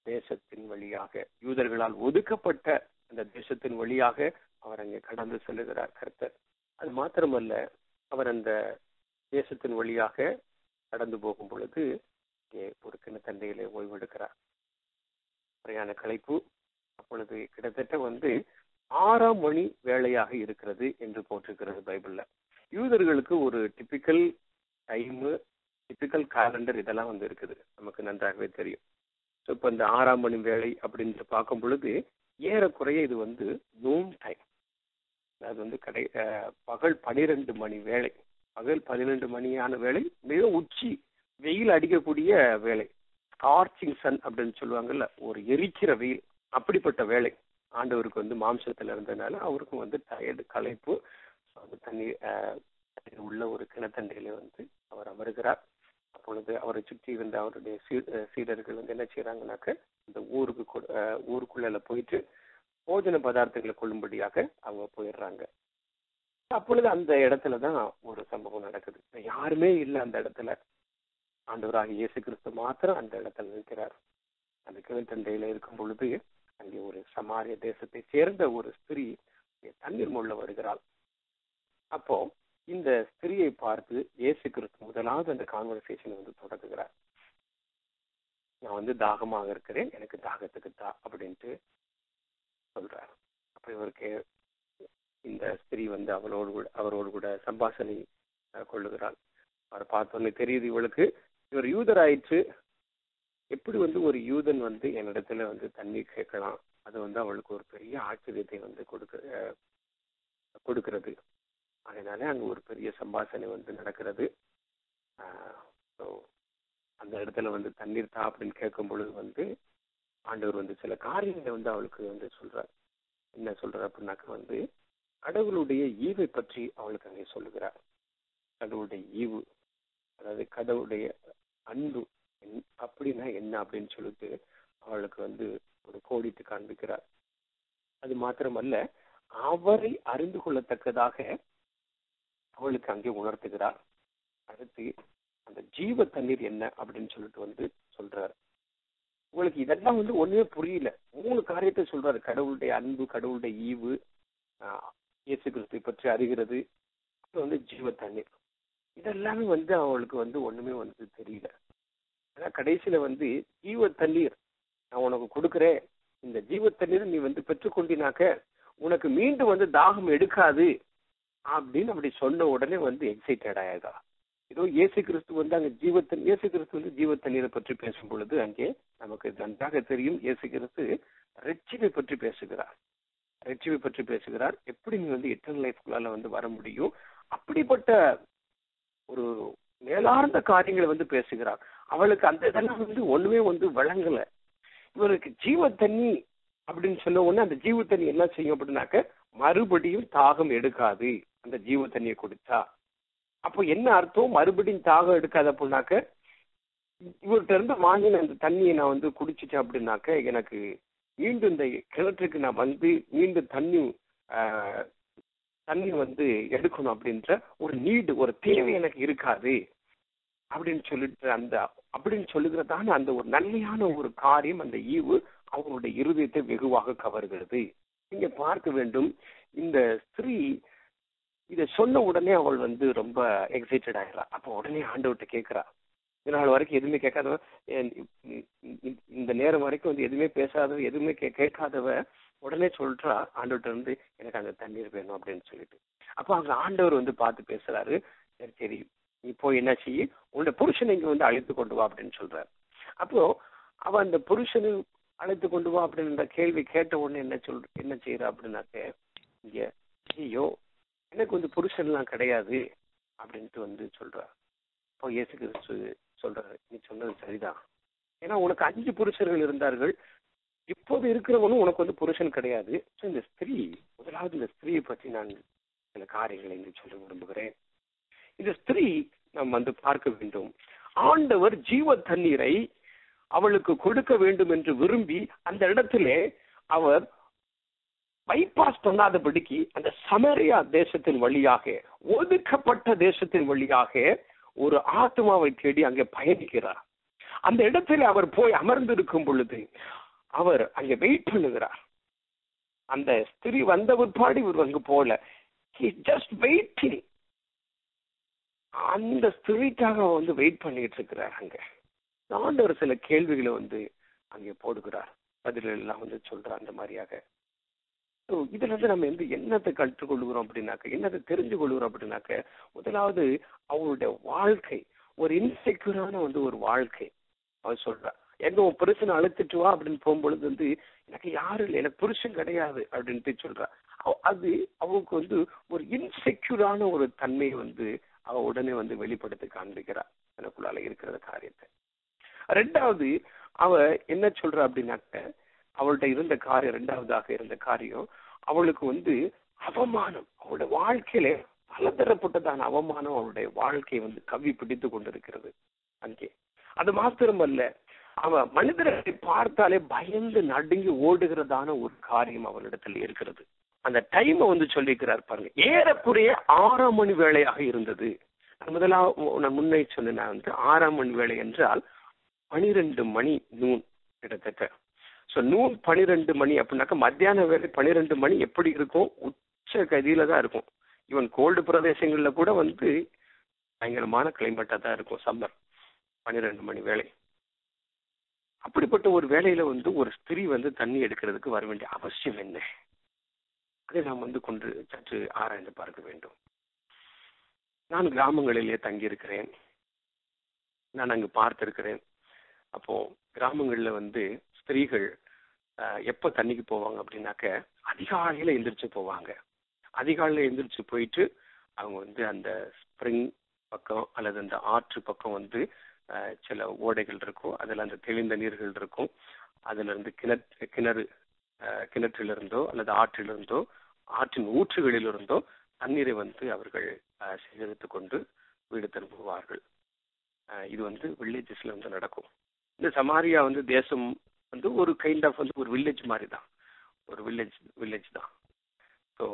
தேசத்தின் வழியாக யூதர்களால் ஒதுக்கப்பட்ட அந்த தேசத்தின் வழியாக அவர் அங்கே கடந்து செல்லுகிறார் கர்த்தர் அது மாத்திரமல்ல அவர் அந்த தேசத்தின் வழியாக கடந்து போகும் பொழுது இங்கே ஒரு கிணத்தண்டையிலே ஓய்வெடுக்கிறார் பிரயாண களைப்பு அப்பொழுது கிட்டத்தட்ட வந்து ஆறாம் மணி வேலையாக இருக்கிறது என்று போட்டிருக்கிறது பைபிள்ல யூதர்களுக்கு ஒரு டிபிக்கல் டைமு டிபிக்கல் காலண்டர் இதெல்லாம் வந்து இருக்குது நமக்கு நன்றாகவே தெரியும் ஸோ இப்போ இந்த ஆறாம் மணி வேலை அப்படின்னு பார்க்கும் பொழுது ஏறக்குறைய இது வந்து நூன் டைம் அது வந்து கடை அஹ், பகல் பனிரெண்டு மணி வேலை பகல் பன்னிரெண்டு மணியான வேலை மிக உச்சி வெயில் அடிக்கக்கூடிய வேலை ஸ்கார்ச்சிங் சன் அப்படின்னு சொல்லுவாங்கல்ல ஒரு எரிக்கிற வெயில் அப்படிப்பட்ட வேலை ஆண்டவருக்கு வந்து மாம்சத்துல இருந்ததுனால அவருக்கும் வந்து டயர்டு களைப்பு அந்த தண்ணி அஹ், தண்ணீர் உள்ள ஒரு கிணத்தண்டையில வந்து அவர் அமருகிறார் அப்பொழுது அவரை சுற்றி இருந்த அவருடைய சீ- அஹ், சீடர்கள் வந்து என்ன செய்யறாங்கனாக்க இந்த ஊருக்கு கொ- அஹ், ஊருக்குள்ள போயிட்டு போஜன பதார்த்தங்களை கொள்ளும்படியாக அவங்க போயிடுறாங்க அப்பொழுது அந்த இடத்துல தான் ஒரு சம்பவம் நடக்குது யாருமே இல்லை அந்த இடத்துல ஆண்டவராக இயேசு கிறிஸ்து மாத்திரம் அந்த இடத்துல நிற்கிறார் அந்த கிணத்தண்டையில இருக்கும் பொழுது அங்கே ஒரு சமாரிய தேசத்தை சேர்ந்த ஒரு ஸ்திரீ அங்கே தண்ணீர் முள்ள வருகிறாள் அப்போ இந்த ஸ்திரியை பார்த்து இயேசு கிறிஸ்து முதலாவது அந்த கான்வர்சேஷன் வந்து தொடங்குகிறார் நான் வந்து தாகமாக இருக்கிறேன் எனக்கு தாகத்துக்கு தா அப்படின்ட்டு சொல்றார் அப்ப இவருக்கு இந்த ஸ்திரீ வந்து அவளோடு கூட அவரோடு கூட சம்பாஷணை அஹ், கொள்ளுகிறாள் அவரை பார்த்தோன்னே தெரியுது இவளுக்கு இவர் யூதர் ஆயிற்று எப்படி வந்து ஒரு யூதன் வந்து என்னிடத்துல வந்து தண்ணி கேட்கலாம் அது வந்து அவளுக்கு ஒரு பெரிய ஆச்சரியத்தை வந்து கொடுக்க அஹ், கொடுக்கிறது அதனால அங்க ஒரு பெரிய சம்பாஷணை வந்து நடக்கிறது ஆஹ் so அந்த இடத்துல வந்து தண்ணீர் தா அப்படின்னு கேட்கும் பொழுது வந்து ஆண்டவர் வந்து சில காரியங்களை வந்து அவளுக்கு வந்து சொல்றார் என்ன சொல்றார் அப்படின்னாக்க வந்து கடவுளுடைய ஈவை பற்றி அவளுக்கு அங்கே சொல்லுகிறார் கடவுளுடைய ஈவு அதாவது கடவுளுடைய அன்பு என்- அப்படின்னா என்ன அப்படின்னு சொல்லிட்டு அவளுக்கு வந்து ஒரு கோடிட்டு காண்பிக்கிறார் அது மாத்திரமல்ல அவரை அறிந்து கொள்ளத்தக்கதாக அவளுக்கு அங்கே உணர்த்துகிறார் அடுத்து அந்த ஜீவ தண்ணீர் என்ன அப்படின்னு சொல்லிட்டு வந்து சொல்றார் உங்களுக்கு இதெல்லாம் வந்து ஒண்ணுமே புரியல மூணு காரியத்தை சொல்றாரு கடவுளுடைய அன்பு கடவுளுடைய ஈவு ஆஹ், இயேசு கிறிஸ்துவை பற்றி அறிகிறது அப்புறம் வந்து ஜீவ தண்ணீர் இதெல்லாமே வந்து அவளுக்கு வந்து ஒண்ணுமே வந்து தெரியல ஆனா கடைசியில வந்து ஜீவ தண்ணீர் நான் உனக்கு கொடுக்கிறேன் இந்த ஜீவ தண்ணீர் நீ வந்து பெற்றுக்கொண்டினாக்க உனக்கு மீண்டும் வந்து தாகம் எடுக்காது அப்படின்னு அப்படி சொன்ன உடனே வந்து எக்ஸைட்டட் ஆயிருக்கா ஏதோ இயேசு கிறிஸ்து வந்து அங்க ஜீவத்தன் இயேசு கிறிஸ்து வந்து ஜீவ தண்ணீரை பற்றி பேசும் பொழுது அங்கே நமக்கு நன்றாக தெரியும் இயேசு கிறிஸ்து ரெட்சிவை பற்றி பேசுகிறார் ரெட்சிவை பற்றி பேசுகிறார் எப்படி நீ வந்து எட்டர்னல் லைஃப்குள்ளால வந்து வர முடியும் அப்படிப்பட்ட ஒரு மேலார்ந்த காரியங்களை வந்து பேசுகிறார் அவளுக்கு அந்த இதெல்லாம் வந்து ஒண்ணுமே வந்து வழங்கல இவருக்கு ஜீவ தண்ணி அப்படின்னு சொன்ன உடனே அந்த ஜீவ தண்ணி என்ன செய்யும் அப்படின்னாக்க மறுபடியும் தாகம் எடுக்காது அந்த ஜீவ தண்ணியை குடிச்சா அப்போ என்ன அர்த்தம் மறுபடியும் தாகம் எடுக்காது அப்படின்னாக்க இவர்கிட்ட இருந்து வாங்கின அந்த தண்ணியை நான் வந்து குடிச்சிட்டேன் அப்படின்னாக்க எனக்கு மீண்டும் இந்த கிணற்றுக்கு நான் வந்து மீண்டும் தண்ணி ஆஹ், தண்ணி வந்து எடுக்கணும் அப்படின்ற ஒரு நீடு ஒரு தேவை எனக்கு இருக்காது அப்படின்னு சொல்லிட்டு அந்த அப்படின்னு சொல்லுகிறதான அந்த ஒரு நன்மையான ஒரு காரியம் அந்த ஈவு அவங்களுடைய இருதயத்தை வெகுவாக கவர்கிறது நீங்க பார்க்க வேண்டும் இந்த ஸ்திரீ இதை சொன்ன உடனே அவள் வந்து ரொம்ப எக்ஸைட்டட் ஆயிடுறா அப்போ உடனே ஆண்டவர்கிட்ட கேட்கிறா இதனால் வரைக்கும் எதுவுமே கேட்காதவ என் இ- இ- இந்த நேரம் வரைக்கும் வந்து எதுவுமே பேசாதவ எதுவுமே கே கேட்காதவ உடனே சொல்றா ஆண்டவர்கிட்ட இருந்து எனக்கு அந்த தண்ணீர் வேணும் அப்படின்னு சொல்லிட்டு அப்போ அங்க ஆண்டவர் வந்து பார்த்து பேசுறாரு சரி சரி நீ போய் என்ன செய்யி உன்னோட புருஷனை இங்க வந்து அழைத்து கொண்டு வா அப்படின்னு சொல்றாரு அப்போ அவ அந்த புருஷனை அழைத்து கொண்டு வா அப்படின்ற கேள்வி கேட்ட உடனே என்ன சொல் என்ன செய்யறா அப்படின்னாக்க இங்க ஐயோ எனக்கு வந்து புருஷன்லாம் கிடையாது அப்படின்ட்டு வந்து சொல்றா இப்போ இயேசு கிறிஸ்து சொல்றாரு நீ சொன்னது சரிதான் ஏன்னா உனக்கு அஞ்சு புருஷர்கள் இருந்தார்கள் இப்போது இருக்கிறவனும் உனக்கு வந்து புருஷன் கிடையாது ஸோ இந்த ஸ்திரீ முதலாவது இந்த ஸ்திரீயை பற்றி நான் சில காரியங்களை இங்கு சொல்ல விரும்புகிறேன் இந்த ஸ்திரீ நாம் வந்து பார்க்க வேண்டும் ஆண்டவர் ஜீவ தண்ணீரை அவளுக்கு கொடுக்க வேண்டும் என்று விரும்பி அந்த இடத்திலே அவர் பைபாஸ் பண்ணாதபடிக்கு அந்த சமரியா தேசத்தின் வழியாக ஒதுக்கப்பட்ட தேசத்தின் வழியாக ஒரு ஆத்மாவை தேடி அங்கே பயணிக்கிறார் அந்த இடத்துல அவர் போய் அமர்ந்திருக்கும் பொழுது அவர் அங்க வெயிட் பண்ணுகிறார் அந்த ஸ்திரீ வந்த பிற்பாடு இவர் அங்கு போல ஜஸ்ட் வெயிட்டிங் அந்த ஸ்திரீக்காக அவர் வந்து வெயிட் பண்ணிட்டு இருக்கிறார் அங்க ஆண்டவர் சில கேள்விகளை வந்து அங்கே போடுகிறார் பதில் எல்லாம் வந்து சொல்றார் அந்த மாதிரியாக So, இதுல இருந்து நம்ம வந்து என்னத்தை கற்றுக்கொள்கிறோம் அப்படின்னாக்க என்னத்தை தெரிஞ்சு கொள்கிறோம் அப்படின்னாக்க முதலாவது அவங்களுடைய வாழ்க்கை ஒரு இன்செக்யூரான வந்து ஒரு வாழ்க்கை அவர் சொல்றா எங்க உன் புருஷனை அழைச்சிட்டு வா அப்படின்னு போகும்பொழுது வந்து எனக்கு யாரும் இல்லை எனக்கு புருஷன் கிடையாது அப்படின்ட்டு சொல்றா அவ- அது அவங்களுக்கு வந்து ஒரு இன்செக்யூரான ஒரு தன்மையை வந்து அவ உடனே வந்து வெளிப்படுத்தி காண்பிக்கிறா எனக்குள்ளால இருக்கிற காரியத்தை ரெண்டாவது அவ என்ன சொல்றா அப்படின்னாக்க அவள்கிட்ட இருந்த காரியம் ரெண்டாவதாக இருந்த காரியம் அவளுக்கு வந்து அவமானம் அவளுடைய வாழ்க்கையில பலதரப்பட்டதான அவமானம் அவளுடைய வாழ்க்கையை வந்து கவி பிடித்து கொண்டிருக்கிறது அங்கே அது மாத்திரமல்ல அவ மனிதர்களை பார்த்தாலே பயந்து நடுங்கி ஓடுகிறதான ஒரு காரியம் அவளிடத்தில் இருக்கிறது அந்த டைமை வந்து சொல்லிக்கிறார் பாருங்க ஏறக்குறைய ஆறாம் மணி வேளையாக இருந்தது நான் முதலாவது நான் முன்னே சொன்னேன் நான் வந்து ஆறாம் மணி வேளை என்றால் பனிரெண்டு மணி நூன் கிட்டத்தட்ட சோ நூன் பனிரெண்டு மணி அப்படின்னாக்கா மத்தியான வேலை பனிரெண்டு மணி எப்படி இருக்கும் உச்ச கதியில தான் இருக்கும் ஈவன் கோல்டு பிரதேசங்கள்ல கூட வந்து பயங்கரமான கிளைமேட்டா தான் இருக்கும் சம்மர் பன்னிரெண்டு மணி வேலை அப்படிப்பட்ட ஒரு வேலையில வந்து ஒரு ஸ்திரீ வந்து தண்ணி எடுக்கிறதுக்கு வர வேண்டிய அவசியம் என்ன அதை நாம் வந்து கொண்டு சற்று ஆராய்ந்து பார்க்க வேண்டும் நான் கிராமங்களிலே தங்கியிருக்கிறேன் நான் அங்கு பார்த்திருக்கிறேன் அப்போ கிராமங்கள்ல வந்து ஸ்திரீகள் ஆஹ், எப்ப தண்ணிக்கு போவாங்க அப்படின்னாக்க அதிகாலையில எந்திரிச்சு போவாங்க அதிகாலையில எந்திரிச்சு போயிட்டு அவங்க வந்து அந்த ஸ்ப்ரிங் பக்கம் அல்லது அந்த ஆற்று பக்கம் வந்து ஆஹ், சில ஓடைகள் இருக்கும் அதுல அந்த தெளிந்த நீர்கள் இருக்கும் அதுல இருந்து கிணறு கிணறு ஆஹ், கிணற்றிலிருந்தோ அல்லது ஆற்றிலிருந்தோ ஆற்றின் ஊற்றுகளிலிருந்தோ தண்ணீரை வந்து அவர்கள் ஆஹ், சேகரித்து கொண்டு வீடு திரும்புவார்கள் ஆஹ், இது வந்து வில்லேஜஸ்ல வந்து நடக்கும் இந்த சமாரியா வந்து தேசம் வந்து ஒரு கைண்ட் ஆஃப் வந்து ஒரு வில்லேஜ் மாதிரி தான் ஒரு வில்லேஜ் வில்லேஜ் தான் ஸோ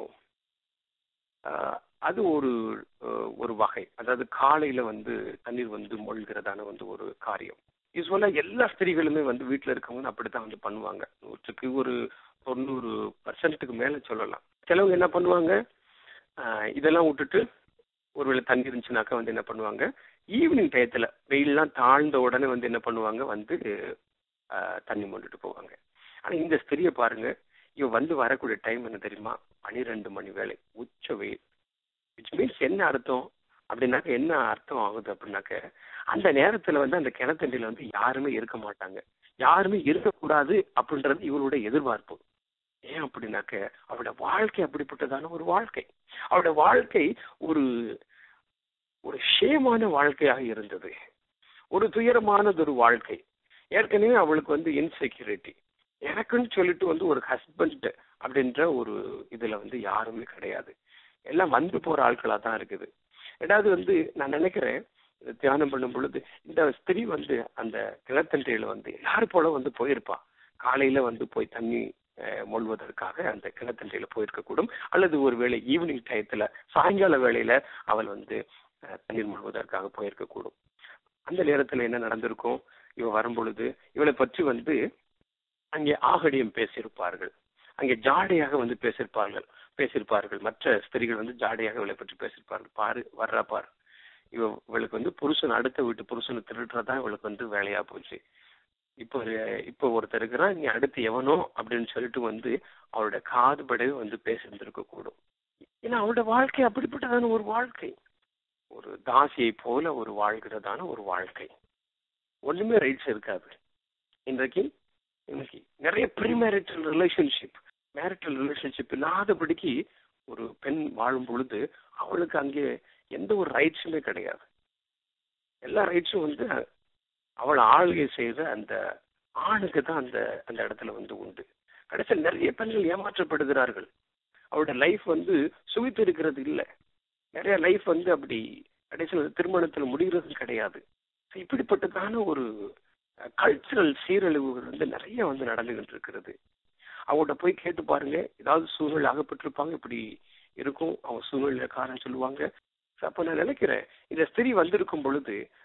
அது ஒரு அஹ், ஒரு வகை அதாவது காலையில வந்து தண்ணீர் வந்து மூழ்கிறதான வந்து ஒரு காரியம் யூஸ்வலா எல்லா ஸ்திரீகளுமே வந்து வீட்டுல இருக்கவங்க அப்படித்தான் வந்து பண்ணுவாங்க நூற்றுக்கு ஒரு தொண்ணூறு பர்சன்ட்டுக்கு மேல சொல்லலாம் சிலவங்க என்ன பண்ணுவாங்க ஆஹ், இதெல்லாம் விட்டுட்டு ஒருவேளை தண்ணி இருந்துச்சுனாக்கா வந்து என்ன பண்ணுவாங்க ஈவினிங் டயத்துல வெயில்லாம் தாழ்ந்த உடனே வந்து என்ன பண்ணுவாங்க வந்து ஆஹ், தண்ணி மொண்டுட்டு போவாங்க ஆனா இந்த ஸ்திரியை பாருங்க இவ வந்து வரக்கூடிய டைம் என்ன தெரியுமா பனிரெண்டு மணி வேலை உச்ச வெயில் விச் மீன்ஸ் என்ன அர்த்தம் அப்படின்னாக்க என்ன அர்த்தம் ஆகுது அப்படின்னாக்க அந்த நேரத்துல வந்து அந்த கிணத்தண்டியில வந்து யாருமே இருக்க மாட்டாங்க யாருமே இருக்கக்கூடாது அப்படின்றது இவருடைய எதிர்பார்ப்பு ஏன் அப்படின்னாக்க அவருடைய வாழ்க்கை அப்படிப்பட்டதான ஒரு வாழ்க்கை அவருடைய வாழ்க்கை ஒரு ஒரு ஷேமான வாழ்க்கையாக இருந்தது ஒரு துயரமானது ஒரு வாழ்க்கை ஏற்கனவே அவளுக்கு வந்து இன்செக்யூரிட்டி எனக்குன்னு சொல்லிட்டு வந்து ஒரு ஹஸ்பண்ட் அப்படின்ற ஒரு இதுல வந்து யாருமே கிடையாது எல்லாம் வந்து போற ஆட்களா தான் இருக்குது ரெண்டாவது வந்து நான் நினைக்கிறேன் இதை தியானம் பண்ணும் பொழுது இந்த ஸ்திரீ வந்து அந்த கிணத்தண்டையில வந்து எல்லாரும் போல வந்து போயிருப்பா காலையில வந்து போய் தண்ணி அஹ், மொழ்வதற்காக அந்த கிணத்தண்டையில போயிருக்க கூடும் அல்லது ஒருவேளை ஈவினிங் டயத்துல சாயங்கால வேளையில அவள் வந்து அஹ், தண்ணீர் மொழ்வதற்காக போயிருக்க கூடும் அந்த நேரத்துல என்ன நடந்திருக்கும் இவ வரும்பொழுது இவளை பற்றி வந்து அங்கே ஆகடியம் பேசியிருப்பார்கள் அங்கே ஜாடையாக வந்து பேசியிருப்பார்கள் பேசியிருப்பார்கள் மற்ற ஸ்திரீகள் வந்து ஜாடையாக இவளை பற்றி பேசியிருப்பார்கள் பாரு வர்றா பாரு இவ இவளுக்கு வந்து புருஷன் அடுத்த வீட்டு புருஷனை திருடுறதா இவளுக்கு வந்து வேலையா போச்சு இப்போ ஒரு- இப்போ ஒருத்தர் இருக்கிறான் நீ அடுத்து எவனோ அப்படின்னு சொல்லிட்டு வந்து அவளோட காது படவே வந்து பேசியிருந்திருக்க கூடும் ஏன்னா அவளோட வாழ்க்கை அப்படிப்பட்டதான ஒரு வாழ்க்கை ஒரு தாசியை போல ஒரு வாழ்கிறதான ஒரு வாழ்க்கை ஒண்ணுமே ரைட்ஸ் இருக்காது இன்றைக்கு இன்னைக்கு நிறைய ப்ரீமேரிட்டல் ரிலேஷன்ஷிப் மேரிட்டல் ரிலேஷன்ஷிப் இல்லாதபடிக்கு ஒரு பெண் வாழும் பொழுது அவளுக்கு அங்கே எந்த ஒரு ரைட்ஸுமே கிடையாது எல்லா ரைட்ஸும் வந்து அவள் ஆளுகை செய்த அந்த ஆணுக்கு தான் அந்த அந்த இடத்துல வந்து உண்டு கடைசியில் நிறைய பெண்கள் ஏமாற்றப்படுகிறார்கள் அவரோட லைஃப் வந்து சுவித்து இருக்கிறது இல்லை நிறைய லைஃப் வந்து அப்படி கடைசியில் திருமணத்தில் முடிகிறது கிடையாது So, இப்படிப்பட்டதான ஒரு கல்ச்சுரல் சீரழிவுகள் வந்து நிறைய வந்து நடந்துகிட்டு இருக்கிறது அவங்கள்ட்ட போய் கேட்டு பாருங்க ஏதாவது சூழ்நிலை அகப்பட்டிருப்பாங்க இப்படி இருக்கும் அவங்க சூழ்நிலை காரணம் சொல்லுவாங்க So, அப்ப நான் நினைக்கிறேன் இந்த ஸ்திரீ வந்திருக்கும் பொழுது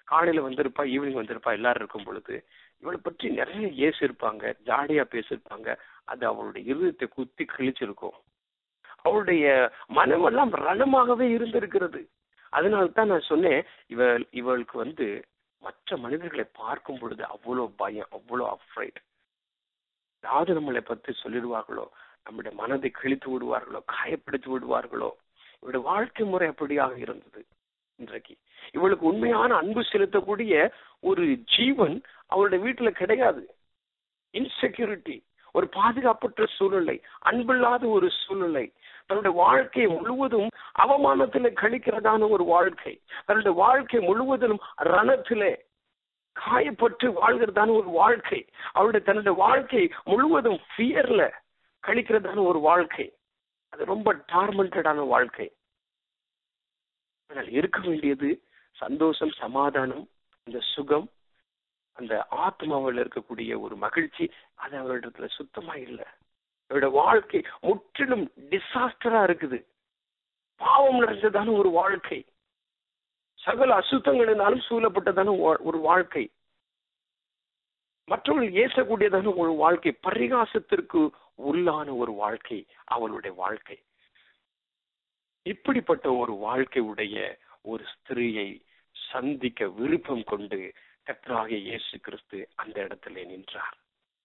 காலையில வந்திருப்பா ஈவினிங் வந்திருப்பா எல்லாரும் இருக்கும் பொழுது இவளை பற்றி நிறைய ஏசு இருப்பாங்க ஜாலியா பேசியிருப்பாங்க அது அவளுடைய இருதயத்தை குத்தி கிழிச்சிருக்கும் அவளுடைய மனமெல்லாம் ரணமாகவே இருந்திருக்கிறது அதனால தான் நான் சொன்னேன் இவள் இவளுக்கு வந்து மற்ற மனிதர்களை பார்க்கும் பொழுது அவ்வளவு பயம் அவ்வளவு அஃப்ரைட் யாவது நம்மளை பத்தி சொல்லிடுவார்களோ நம்முடைய மனதை கிழித்து விடுவார்களோ காயப்படுத்தி விடுவார்களோ இவருடைய வாழ்க்கை முறை அப்படியாக இருந்தது இன்றைக்கு இவளுக்கு உண்மையான அன்பு செலுத்தக்கூடிய ஒரு ஜீவன் அவளுடைய வீட்டுல கிடையாது இன்செக்யூரிட்டி ஒரு பாதுகாப்பற்ற சூழ்நிலை அன்பில்லாத ஒரு சூழ்நிலை தன்னுடைய வாழ்க்கையை முழுவதும் அவமானத்திலே கழிக்கிறதான ஒரு வாழ்க்கை தன்னுடைய வாழ்க்கை முழுவதும் ரணத்திலே காயப்பட்டு வாழ்கிறதான ஒரு வாழ்க்கை அவருடைய தன்னுடைய வாழ்க்கை முழுவதும் ஃபியர்ல கழிக்கிறதான ஒரு வாழ்க்கை அது ரொம்ப டார்மெண்டடான வாழ்க்கை ஆனால் இருக்க வேண்டியது சந்தோஷம் சமாதானம் இந்த சுகம் அந்த ஆத்மாவில் இருக்கக்கூடிய ஒரு மகிழ்ச்சி அது அவரிடத்துல சுத்தமா இல்லை அவருடைய வாழ்க்கை முற்றிலும் டிசாஸ்டரா இருக்குது பாவம் நிறைஞ்சதான ஒரு வாழ்க்கை சகல அசுத்தங்களினாலும் சூழப்பட்டதான ஒரு வாழ்க்கை மற்றவர்கள் ஏசக்கூடியதான ஒரு வாழ்க்கை பரிகாசத்திற்கு உள்ளான ஒரு வாழ்க்கை அவளுடைய வாழ்க்கை இப்படிப்பட்ட ஒரு வாழ்க்கை உடைய ஒரு ஸ்திரீயை சந்திக்க விருப்பம் கொண்டு கர்த்தராகிய இயேசு கிறிஸ்து அந்த இடத்துல நின்றார்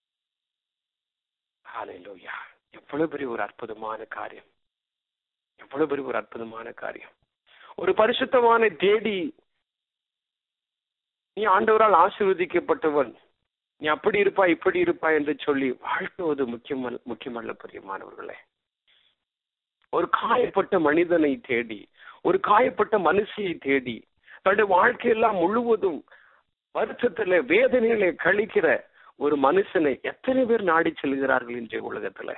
ஹalleluya எவ்வளவு பெரிய ஒரு அற்புதமான காரியம் எவ்வளவு பெரிய ஒரு அற்புதமான காரியம் ஒரு பரிசுத்தமான தேடி நீ ஆண்டவரால் ஆசீர்வதிக்கப்பட்டவன் நீ அப்படி இருப்பா இப்படி இருப்பா என்று சொல்லி வாழ்த்துவது முக்கியமல்ல முக்கியமல்ல பிரியமானவர்களே ஒரு காயப்பட்ட மனிதனை தேடி ஒரு காயப்பட்ட மனுஷியை தேடி தன்னுடைய வாழ்க்கையெல்லாம் முழுவதும் வருத்தத்துல வேதனைகளை கழிக்கிற ஒரு மனுஷனை எத்தனை பேர் நாடி செல்கிறார்கள் இன்றைய உலகத்துல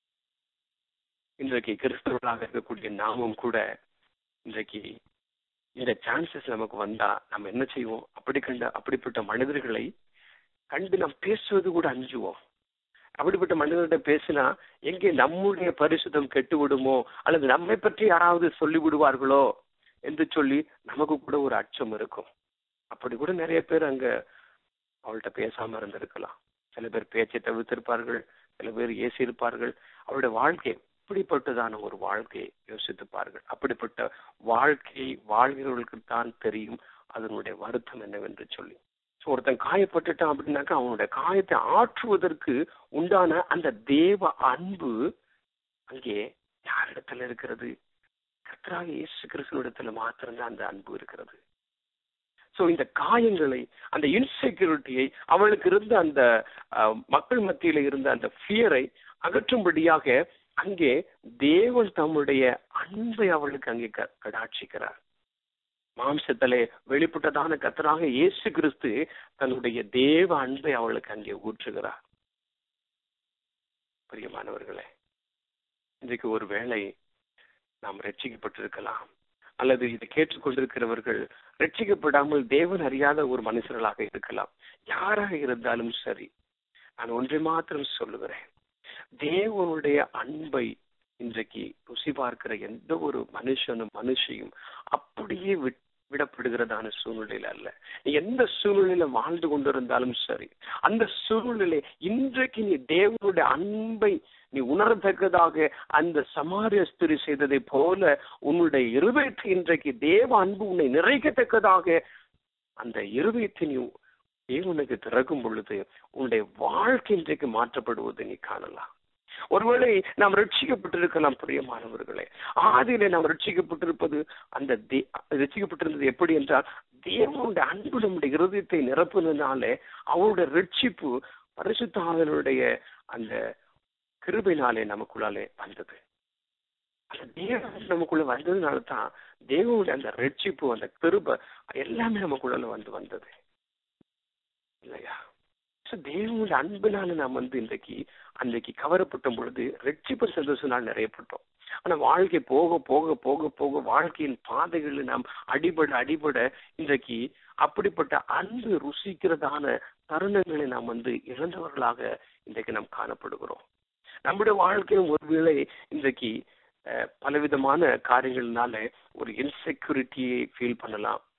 இன்றைக்கு கிறிஸ்தவர்களாக இருக்கக்கூடிய நாமும் கூட இன்றைக்கு இந்த சான்சஸ் நமக்கு வந்தா நம்ம என்ன செய்வோம் அப்படி கண்ட அப்படிப்பட்ட மனிதர்களை கண்டு நாம் பேசுவது கூட அஞ்சுவோம் அப்படிப்பட்ட மனிதர்கிட்ட பேசினா எங்கே நம்முடைய பரிசுத்தம் கெட்டு விடுமோ அல்லது நம்மை பற்றி யாராவது சொல்லி விடுவார்களோ என்று சொல்லி நமக்கு கூட ஒரு அச்சம் இருக்கும் அப்படி கூட நிறைய பேர் அங்க அவள்கிட்ட பேசாம இருந்திருக்கலாம் சில பேர் பேச்சை தவிர்த்திருப்பார்கள் சில பேர் ஏசி இருப்பார்கள் அவருடைய வாழ்க்கை எப்படிப்பட்டதான ஒரு வாழ்க்கையை யோசித்துப்பார்கள் அப்படிப்பட்ட வாழ்க்கை வாழ்கிறவர்களுக்கு தான் தெரியும் அதனுடைய வருத்தம் என்னவென்று சொல்லி ஸோ ஒருத்தன் காயப்பட்டுட்டான் அப்படின்னாக்கா அவனுடைய காயத்தை ஆற்றுவதற்கு உண்டான அந்த தேவ அன்பு அங்கே யாரிடத்துல இருக்கிறது கர்த்தராக இயேசு கிறிஸ்துவிடத்துல மாத்திரம்தான் அந்த அன்பு இருக்கிறது ஸோ இந்த காயங்களை அந்த இன்செக்யூரிட்டியை அவளுக்கு இருந்த அந்த மக்கள் மத்தியில இருந்த அந்த ஃபியரை அகற்றும்படியாக அங்கே தேவன் தம்முடைய அன்பை அவளுக்கு அங்கே கடாட்சிக்கிறார் மாம்சத்திலே வெளிப்பட்டதான கத்தராக இயேசு கிறிஸ்து தன்னுடைய தேவ அன்பை அவளுக்கு அங்கே ஊற்றுகிறார் பிரியமானவர்களே இன்றைக்கு ஒரு வேளை நாம் ரட்சிக்கப்பட்டிருக்கலாம் அல்லது இதை கேட்டுக்கொண்டிருக்கிறவர்கள் ரட்சிக்கப்படாமல் தேவன் அறியாத ஒரு மனுஷர்களாக இருக்கலாம் யாராக இருந்தாலும் சரி நான் ஒன்றை மாத்திரம் சொல்லுகிறேன் தேவனுடைய அன்பை இன்றைக்கு ருசி பார்க்கிற எந்த ஒரு மனுஷனும் மனுஷியும் அப்படியே விடப்படுகிறதான சூழ்நிலையில அல்ல நீ எந்த சூழ்நிலையில வாழ்ந்து கொண்டிருந்தாலும் சரி அந்த சூழ்நிலை இன்றைக்கு நீ தேவனுடைய அன்பை நீ உணரத்தக்கதாக அந்த சமாரிய ஸ்திரி செய்ததை போல உன்னுடைய இருதயத்தை இன்றைக்கு தேவ அன்பு உன்னை நிறைக்கத்தக்கதாக அந்த இருதயத்தை நீ தேவனுக்கு திறக்கும் பொழுது உன்னுடைய வாழ்க்கை இன்றைக்கு மாற்றப்படுவதை நீ காணலாம் ஒருவேளை நாம் ரட்சிக்கப்பட்டிருக்கலாம் பிரியமானவர்களே ஆதியிலே நாம் ரட்சிக்கப்பட்டிருப்பது அந்த ரட்சிக்கப்பட்டிருந்தது எப்படி என்றால் தேவனுடைய அன்பு நம்முடைய இருதயத்தை நிரப்புனதுனாலே அவருடைய ரட்சிப்பு பரிசுத்தாதனுடைய அந்த கிருபையினாலே நமக்குள்ளாலே வந்தது அந்த தேவன் நமக்குள்ள வந்ததுனால தான் தேவனுடைய அந்த ரட்சிப்பு அந்த கிருபை எல்லாமே நமக்குள்ள வந்து வந்தது இல்லையா தேவனுடைய அன்பினால நாம் வந்து இன்றைக்கு அன்றைக்கு கவரப்பட்ட பொழுது ரட்சிப்பு சந்தோஷனால் நிறையப்பட்டோம் ஆனா வாழ்க்கை போக போக போக போக வாழ்க்கையின் பாதைகளில் நாம் அடிபட அடிபட இன்றைக்கு அப்படிப்பட்ட அன்பு ருசிக்கிறதான தருணங்களை நாம் வந்து இழந்தவர்களாக இன்றைக்கு நாம் காணப்படுகிறோம் நம்முடைய வாழ்க்கையும் ஒருவேளை இன்றைக்கு பலவிதமான காரியங்கள்னால ஒரு இன்செக்யூரிட்டியை ஃபீல் பண்ணலாம்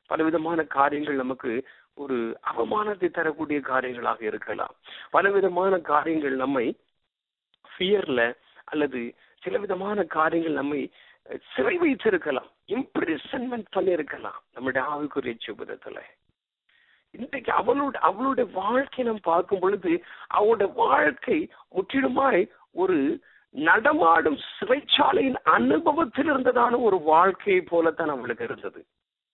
பலவிதமான காரியங்கள் நமக்கு ஒரு அவமானத்தை தரக்கூடிய காரியங்களாக இருக்கலாம் பலவிதமான காரியங்கள் நம்மை ஃபியர்ல அல்லது சில விதமான காரியங்கள் நம்மை அஹ், சிறை வைத்திருக்கலாம் இம்ப்ரெசன்மெண்ட் பண்ணியிருக்கலாம் நம்முடைய ஆவிக்குரிய ஜீவிதத்துல இன்றைக்கு அவளோட அவளுடைய வாழ்க்கை நாம் பார்க்கும் பொழுது அவளுடைய வாழ்க்கை முற்றிலுமாய் ஒரு நடமாடும் சிறைச்சாலையின் அனுபவத்தில் இருந்ததான ஒரு வாழ்க்கையை போலத்தான் அவளுக்கு இருந்தது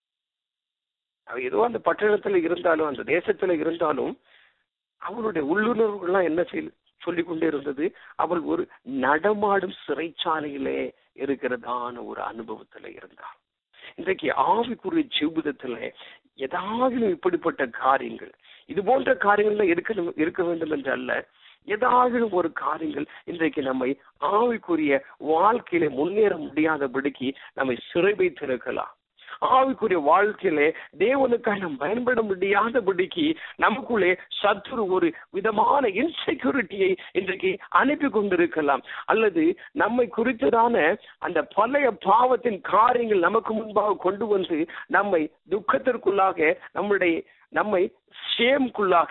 அவ ஏதோ அந்த பட்டணத்துல இருந்தாலும் அந்த தேசத்துல இருந்தாலும் அவளுடைய உள்ளுணர்வுகள்லாம் என்ன செய் சொல்லிக் கொண்டே இருந்தது அவள் ஒரு நடமாடும் சிறைச்சாலையிலே இருக்கிறதான ஒரு அனுபவத்துல இருந்தாள் இன்றைக்கு ஆவிக்குரிய ஜீவிதத்துல ஏதாவது இப்படிப்பட்ட காரியங்கள் இது போன்ற காரியங்கள்ல இருக்க இருக்க வேண்டும் என்று அல்ல ஏதாவது ஒரு காரியங்கள் இன்றைக்கு நம்மை ஆவிக்குரிய வாழ்க்கையில முன்னேற முடியாதபடிக்கு நம்மை சிறை வைத்திருக்கலாம் ஆவிக்குரிய வாழ்க்கையிலே தேவனுக்காக நாம் பயன்பட முடியாதபடிக்கு நமக்குள்ளே சத்துரு ஒரு விதமான இன்செக்யூரிட்டியை இன்றைக்கு அனுப்பி கொண்டிருக்கலாம் அல்லது நம்மை குறித்ததான அந்த பழைய பாவத்தின் காரியங்கள் நமக்கு முன்பாக கொண்டு வந்து நம்மை துக்கத்திற்குள்ளாக நம்முடைய நம்மை ஷேம்குள்ளாக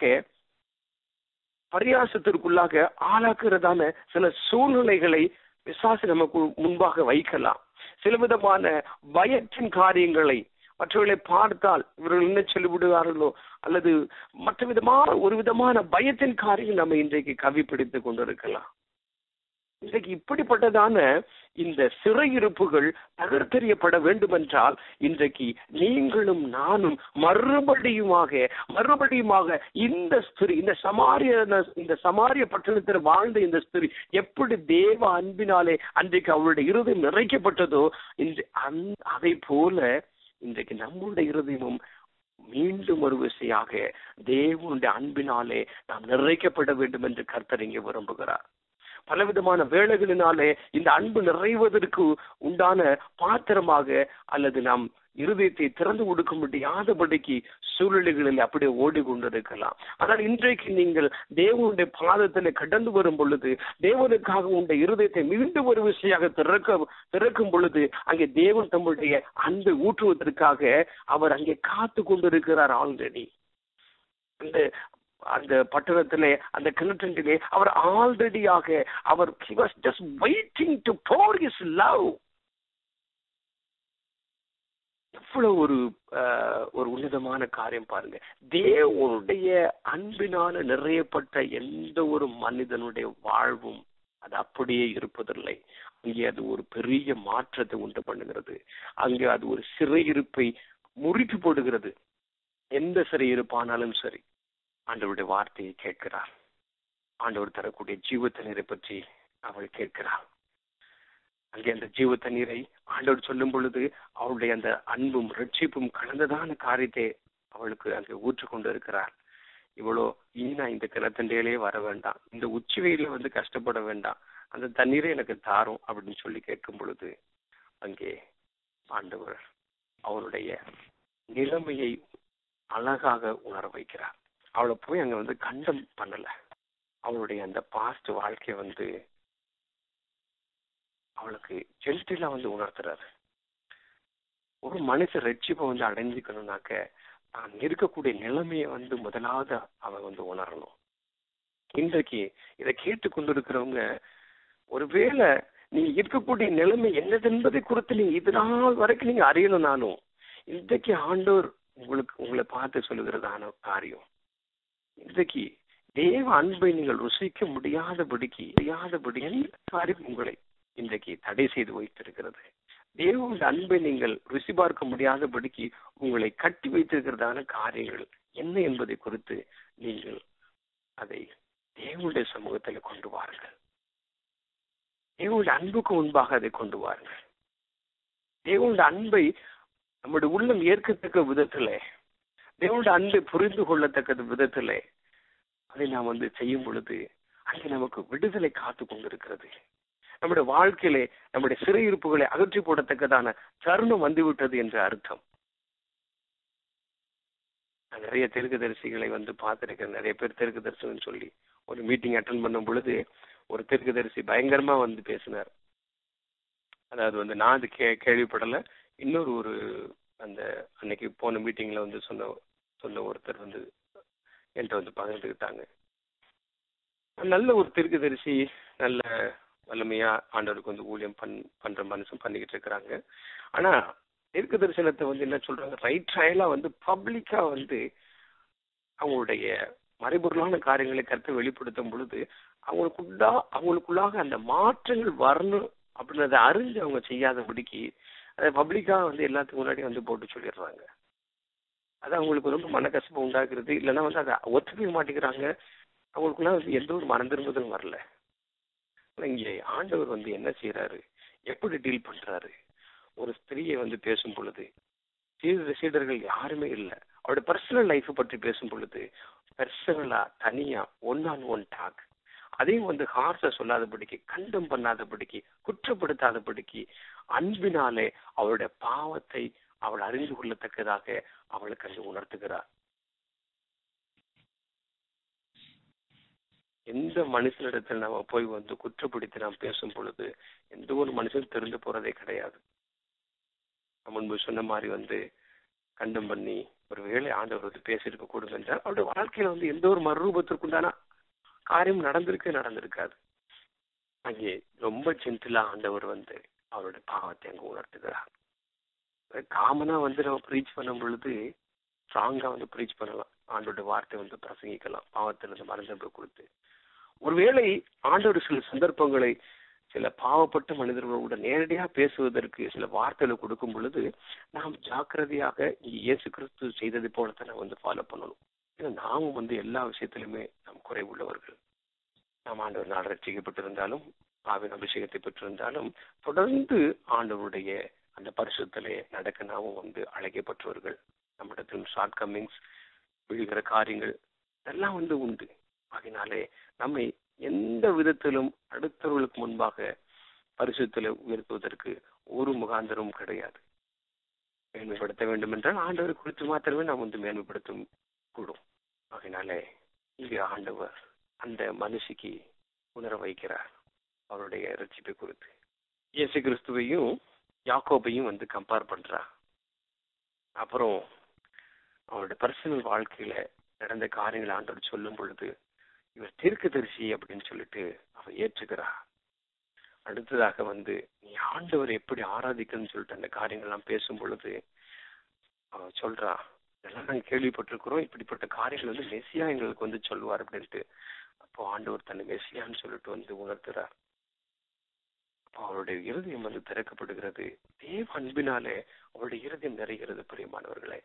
பரியாசத்திற்குள்ளாக ஆளாக்குறதான சில சூழ்நிலைகளை விசாசி நமக்கு முன்பாக வைக்கலாம் சில விதமான பயத்தின் காரியங்களை மற்றவர்களை பார்த்தால் இவர்கள் என்ன சொல்லிவிடுவார்களோ அல்லது மற்ற விதமான ஒரு விதமான பயத்தின் காரியம் நம்ம இன்றைக்கு கவி பிடித்துக் கொண்டிருக்கலாம் இன்றைக்கு இப்படிப்பட்டதான இந்த சிறையிருப்புகள் தகர்த்தெறியப்பட வேண்டும் என்றால் இன்றைக்கு நீங்களும் நானும் மறுபடியுமாக மறுபடியுமாக இந்த ஸ்திரீ இந்த சமாரிய இந்த சமாரிய பட்டணத்தில் வாழ்ந்த இந்த ஸ்திரீ எப்படி தேவ அன்பினாலே அன்றைக்கு அவளுடைய இருதயம் நிறைக்கப்பட்டதோ இன்று அந்த அதை போல இன்றைக்கு நம்முடைய இருதயமும் மீண்டும் ஒரு விசையாக தேவனுடைய அன்பினாலே நாம் நிறைக்கப்பட வேண்டும் என்று கர்த்தர் இங்கே விரும்புகிறார் பலவிதமான வேலைகளினாலே இந்த அன்பு நிறைவதற்கு உண்டான பாத்திரமாக அல்லது நாம் இருதயத்தை திறந்து கொடுக்க முடியாதபடிக்கு சூழ்நிலைகளில் அப்படியே ஓடிக்கொண்டிருக்கலாம் ஆனால் இன்றைக்கு நீங்கள் தேவனுடைய பாதத்தில் கடந்து வரும் பொழுது தேவனுக்காக உங்களுடைய இருதயத்தை மீண்டும் ஒரு விஷயாக திறக்க திறக்கும் பொழுது அங்கே தேவன் தம்முடைய அன்பை ஊற்றுவதற்காக அவர் அங்கே காத்து கொண்டிருக்கிறார் ஆல்ரெடி அந்த அந்த பட்டணத்திலே அந்த கிணற்றிலே அவர் ஆல்ரெடியாக அவர் he was just waiting to pour his love எவ்வளவு ஒரு ஆஹ், ஒரு உன்னதமான காரியம் பாருங்க தேவனுடைய அன்பினால நிறையப்பட்ட எந்த ஒரு மனிதனுடைய வாழ்வும் அது அப்படியே இருப்பதில்லை அங்கே அது ஒரு பெரிய மாற்றத்தை உண்டு பண்ணுகிறது அங்கே அது ஒரு சிறையிருப்பை முறித்து போடுகிறது எந்த சிறையிருப்பானாலும் சரி ஆண்டவருடைய வார்த்தையை கேட்கிறார் ஆண்டவர் தரக்கூடிய ஜீவ தண்ணீரை பற்றி அவள் கேட்கிறாள் அங்கே அந்த ஜீவ தண்ணீரை ஆண்டவர் சொல்லும் பொழுது அவளுடைய அந்த அன்பும் ரட்சிப்பும் கலந்ததான காரியத்தை அவளுக்கு அங்கே ஊற்று கொண்டு இருக்கிறார் இவ்வளோ ஈனா இந்த கிணத்தண்டையிலே வர வேண்டாம் இந்த உச்சி வெயில வந்து கஷ்டப்பட வேண்டாம் அந்த தண்ணீரை எனக்கு தாரும் அப்படின்னு சொல்லி கேட்கும் பொழுது அங்கே ஆண்டவர் அவருடைய நிலைமையை அழகாக உணர வைக்கிறார் அவளை போய் அங்க வந்து கண்டம் பண்ணல அவளுடைய அந்த பாஸ்ட் வாழ்க்கைய வந்து அவளுக்கு ஜெல்டிலா வந்து உணர்த்துறாரு ஒரு மனுஷன் ரட்சிப்பை வந்து அடைஞ்சுக்கணும்னாக்க தான் இருக்கக்கூடிய நிலைமையை வந்து முதலாவது அவன் வந்து உணரணும் இன்றைக்கு இதை கேட்டு கொண்டிருக்கிறவங்க ஒருவேளை நீங்க இருக்கக்கூடிய நிலைமை என்னது என்பதை குறித்து நீங்க இது நாள் வரைக்கும் நீங்க அறியணும்னாலும் இன்றைக்கு ஆண்டோர் உங்களுக்கு உங்களை பார்த்து சொல்லுகிறதான காரியம் இன்றைக்கு தேவ அன்பை நீங்கள் ருசிக்க முடியாதபடிக்கு முடியாதபடி எந்த காரியம் உங்களை இன்றைக்கு தடை செய்து வைத்திருக்கிறது தேவனுடைய அன்பை நீங்கள் ருசி பார்க்க முடியாதபடிக்கு உங்களை கட்டி வைத்திருக்கிறதான காரியங்கள் என்ன என்பதை குறித்து நீங்கள் அதை தேவனுடைய சமூகத்தில் கொண்டு வாருங்கள் தேவனுடைய அன்புக்கு முன்பாக அதை கொண்டு வாருங்கள் தேவனுடைய அன்பை நம்முடைய உள்ளம் ஏற்கத்தக்க விதத்திலே தேவனுடைய அன்பை புரிந்து கொள்ளத்தக்க விதத்திலே அதை நாம் வந்து செய்யும் பொழுது அங்கே நமக்கு விடுதலை காத்து கொண்டிருக்கிறது நம்முடைய வாழ்க்கையிலே நம்முடைய சிறையிருப்புகளை அகற்றி போடத்தக்கதான தருணம் வந்துவிட்டது என்ற அர்த்தம் நான் நிறைய தெற்கு தரிசிகளை வந்து பார்த்திருக்கேன் நிறைய பேர் தெற்கு தரிசனம் சொல்லி ஒரு மீட்டிங் அட்டன் பண்ணும் பொழுது ஒரு தெற்கு தரிசி பயங்கரமா வந்து பேசினார் அதாவது வந்து நான் அது கே கேள்விப்படல இன்னொரு ஒரு அந்த அன்னைக்கு போன மீட்டிங்ல வந்து சொன்ன சொன்ன ஒருத்தர் வந்து என்கிட்ட வந்து பகிர்ந்துக்கிட்டாங்க நல்ல ஒரு தீர்க்கதரிசி நல்ல வல்லமையா ஆண்டவருக்கு வந்து ஊழியம் பண் பண்ற மனுஷன் பண்ணிக்கிட்டு இருக்கிறாங்க ஆனா தீர்க்க தரிசனத்தை வந்து என்ன சொல்றாங்க ரைட் ட்ரையலா வந்து பப்ளிக்கா வந்து அவங்களுடைய மறைபொருளான காரியங்களை கருத்து வெளிப்படுத்தும் பொழுது அவங்களுக்குள்ளா அவங்களுக்குள்ளாக அந்த மாற்றங்கள் வரணும் அப்படின்றத அறிஞ்சு அவங்க செய்யாதபடிக்கு அதை பப்ளிக்கா வந்து எல்லாத்துக்கும் முன்னாடி வந்து போட்டு சொல்லிடுறாங்க அது அவங்களுக்கு ரொம்ப மனக்கசப்பு உண்டாக்குறது இல்லைன்னா வந்து அதை ஒத்துக்கவே மாட்டேங்கிறாங்க அவங்களுக்குள்ள வந்து எந்த ஒரு மறந்திருந்ததும் வரல ஆனா இங்கே ஆண்டவர் வந்து என்ன செய்யறாரு எப்படி டீல் பண்றாரு ஒரு ஸ்திரீயை வந்து பேசும் பொழுது சீடர் சீடர்கள் யாருமே இல்லை அவருடைய பர்சனல் லைஃப் பற்றி பேசும் பொழுது பர்சனலா தனியா ஒன் ஆன் ஒன் டாக் அதையும் வந்து ஹார்ஸ சொல்லாதபடிக்கு கண்டம் பண்ணாதபடிக்கு குற்றப்படுத்தாதபடிக்கு அன்பினாலே அவளுடைய பாவத்தை அவள் அறிந்து கொள்ளத்தக்கதாக அவளுக்கு அங்கு உணர்த்துகிறார் எந்த மனுஷனிடத்தில் நம்ம போய் வந்து குற்றப்படுத்தி நாம் பேசும் பொழுது எந்த ஒரு மனுஷனும் தெரிந்து போறதே கிடையாது நான் முன்பு சொன்ன மாதிரி வந்து கண்டம் பண்ணி ஒரு வேளை ஆண்டவர் வந்து பேசியிருக்க கூடும் என்றால் அவருடைய வாழ்க்கையில வந்து எந்த ஒரு மறுரூபத்திற்குண்டான காரியம் நடந்திருக்கே நடந்திருக்காது அங்கே ரொம்ப ஜென்டிலா ஆண்டவர் வந்து அவருடைய பாவத்தை அங்க உணர்த்துகிறார் காமனா வந்து நம்ம ப்ரீச் பண்ணும் பொழுது ஸ்ட்ராங்கா வந்து ப்ரீச் பண்ணலாம் ஆண்டோட வார்த்தை வந்து பிரசங்கிக்கலாம் பாவத்திலிருந்து மறந்து கொடுத்து ஒருவேளை ஆண்டவர் சில சந்தர்ப்பங்களை சில பாவப்பட்ட மனிதர்களோட நேரடியா பேசுவதற்கு சில வார்த்தைகளை கொடுக்கும் பொழுது நாம் ஜாக்கிரதையாக இயேசு கிறிஸ்து செய்தது போலத்தான் நாம் வந்து ஃபாலோ பண்ணணும் ஏன்னா நாமும் வந்து எல்லா விஷயத்திலுமே நாம் குறைவுள்ளவர்கள் நாம் ஆண்டவர் நாள் ரசிக்கப்பட்டிருந்தாலும் ஆவின் அபிஷேகத்தை பெற்றிருந்தாலும் தொடர்ந்து ஆண்டவருடைய அந்த பரிசுத்திலே நடக்க நாமும் வந்து அழைக்கப்பட்டவர்கள் நம்மிடத்தில் ஷார்ட் கம்மிங்ஸ் விழுகிற காரியங்கள் இதெல்லாம் வந்து உண்டு அதனாலே நம்மை எந்த விதத்திலும் அடுத்தவர்களுக்கு முன்பாக பரிசுத்தில உயர்த்துவதற்கு ஒரு முகாந்தரமும் கிடையாது மேன்மைப்படுத்த வேண்டும் என்றால் ஆண்டவர் குறித்து மாத்திரமே நாம் வந்து மேன்மைப்படுத்தும் கூடும் அதனாலே இங்கு ஆண்டவர் அந்த மனுஷிக்கு உணர வைக்கிறார் அவருடைய ரட்சிப்பை குறித்து இயேசு கிறிஸ்துவையும் யாக்கோபையும் வந்து கம்பேர் பண்றா அப்புறம் அவருடைய பர்சனல் வாழ்க்கையில நடந்த காரியங்களை ஆண்டவர் சொல்லும் பொழுது இவர் தீர்க்கதரிசி அப்படின்னு சொல்லிட்டு அவ ஏற்றுக்கிறா அடுத்ததாக வந்து நீ ஆண்டவர் எப்படி ஆராதிக்கணும்னு சொல்லிட்டு அந்த காரியங்கள்லாம் பேசும் பொழுது அவ சொல்றா இதெல்லாம் நாங்க கேள்விப்பட்டிருக்கிறோம் இப்படிப்பட்ட காரியங்கள் வந்து மெஸ்ஸியா எங்களுக்கு வந்து சொல்லுவார் அப்படின்ட்டு அப்போ ஆண்டவர் தன்னை மெஸ்ஸியான்னு சொல்லிட்டு வந்து உணர்த்துறார் அப்போ அவருடைய இருதயம் வந்து திறக்கப்படுகிறது தேவ அன்பினாலே அவருடைய இருதயம் நிறைகிறது பிரியமானவர்களே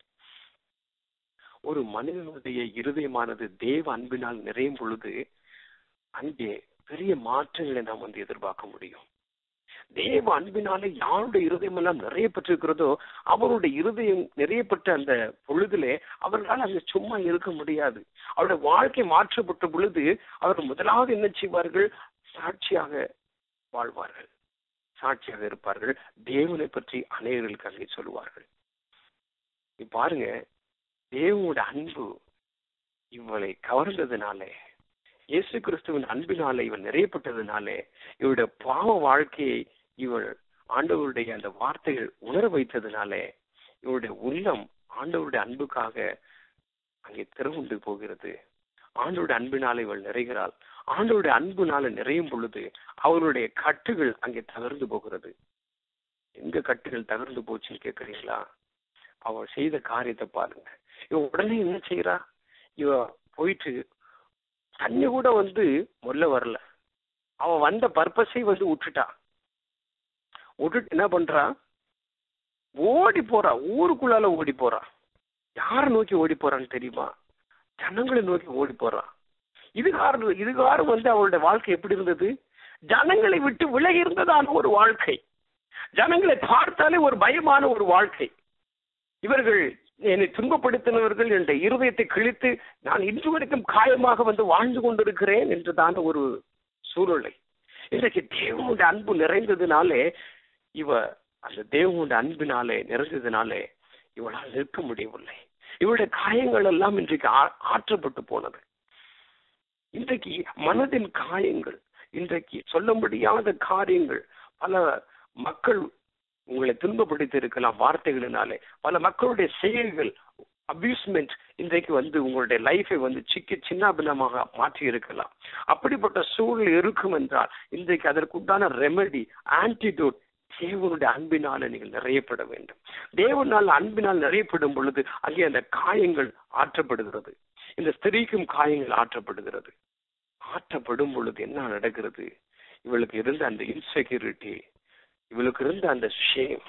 ஒரு மனிதனுடைய இருதயமானது தேவ அன்பினால் நிறையும் பொழுது அங்கே பெரிய மாற்றங்களை நாம் வந்து எதிர்பார்க்க முடியும் தேவ அன்பினாலே யாருடைய இருதயம் எல்லாம் நிறைய பெற்றிருக்கிறதோ அவருடைய இருதயம் நிறையப்பட்ட அந்த பொழுதிலே அவர்களால் அங்க சும்மா இருக்க முடியாது அவருடைய வாழ்க்கை மாற்றப்பட்ட பொழுது அவர் முதலாவது என்ன செய்வார்கள் சாட்சியாக வாழ்வார்கள் சாட்சியாக இருப்பார்கள் தேவனை பற்றி அநேகர்களுக்கு அங்கே சொல்லுவார்கள் பாருங்க தேவனோட அன்பு இவளை கவர்ந்ததுனாலே இயேசு கிறிஸ்துவின் அன்பினாலே இவள் நிறையப்பட்டதுனாலே இவளுடைய பாவ வாழ்க்கையை இவள் ஆண்டவருடைய அந்த வார்த்தைகள் உணர வைத்ததுனாலே இவளுடைய உள்ளம் ஆண்டவருடைய அன்புக்காக அங்கே திறவுண்டு போகிறது ஆண்டோட அன்பினால இவள் நிறைகிறாள் ஆண்டோடைய அன்புனால நிறையும் பொழுது அவளுடைய கட்டுகள் அங்கே தகர்ந்து போகிறது எங்க கட்டுகள் தகர்ந்து போச்சுன்னு கேக்குறீங்களா அவள் செய்த காரியத்தை பாருங்க இவ உடனே என்ன செய்யறா இவ போயிட்டு தண்ணி கூட வந்து முதல்ல வரல அவ வந்த பர்பஸை வந்து விட்டுட்டா விட்டுட்டு என்ன பண்றா ஓடி போறா ஊருக்குள்ளால ஓடி போறா யார நோக்கி ஓடி போறான்னு தெரியுமா ஜனங்களை நோக்கி ஓடி போறா இது காரணம் இது காரணம் வந்து அவளுடைய வாழ்க்கை எப்படி இருந்தது ஜனங்களை விட்டு விலகி இருந்ததான ஒரு வாழ்க்கை ஜனங்களை பார்த்தாலே ஒரு பயமான ஒரு வாழ்க்கை இவர்கள் என்னை துன்பப்படுத்தினவர்கள் என்ற இருதயத்தை கிழித்து நான் இன்று வரைக்கும் காயமாக வந்து வாழ்ந்து கொண்டிருக்கிறேன் என்றுதான ஒரு சூழ்நிலை இன்றைக்கு தேவனுடைய அன்பு நிறைந்ததுனாலே இவ அந்த தேவனுடைய அன்பினாலே நிறைந்ததுனாலே இவளால் நிற்க முடியவில்லை இவளுடைய காயங்கள் எல்லாம் இன்றைக்கு ஆற்றப்பட்டு போனது இன்றைக்கு மனதின் காயங்கள் இன்றைக்கு சொல்ல முடியாத காரியங்கள் பல மக்கள் உங்களை துன்பப்படுத்தி இருக்கலாம் வார்த்தைகளினாலே பல மக்களுடைய செயல்கள் அபியூஸ்மெண்ட் இன்றைக்கு வந்து உங்களுடைய லைஃபை வந்து சிக்கி சின்னாபின்னமாக மாற்றி இருக்கலாம் அப்படிப்பட்ட சூழ்நிலை இருக்கும் என்றால் இன்றைக்கு அதற்குண்டான ரெமெடி ஆன்டிடோட் தேவனுடைய அன்பினால நீங்கள் நிறையப்பட வேண்டும் தேவனால் அன்பினால் நிறையப்படும் பொழுது அங்கே அந்த காயங்கள் ஆற்றப்படுகிறது இந்த ஸ்திரீக்கும் காயங்கள் ஆற்றப்படுகிறது ஆற்றப்படும் பொழுது என்ன நடக்கிறது இவளுக்கு இருந்த அந்த இன்செக்யூரிட்டி இவளுக்கு இருந்த அந்த ஷேம்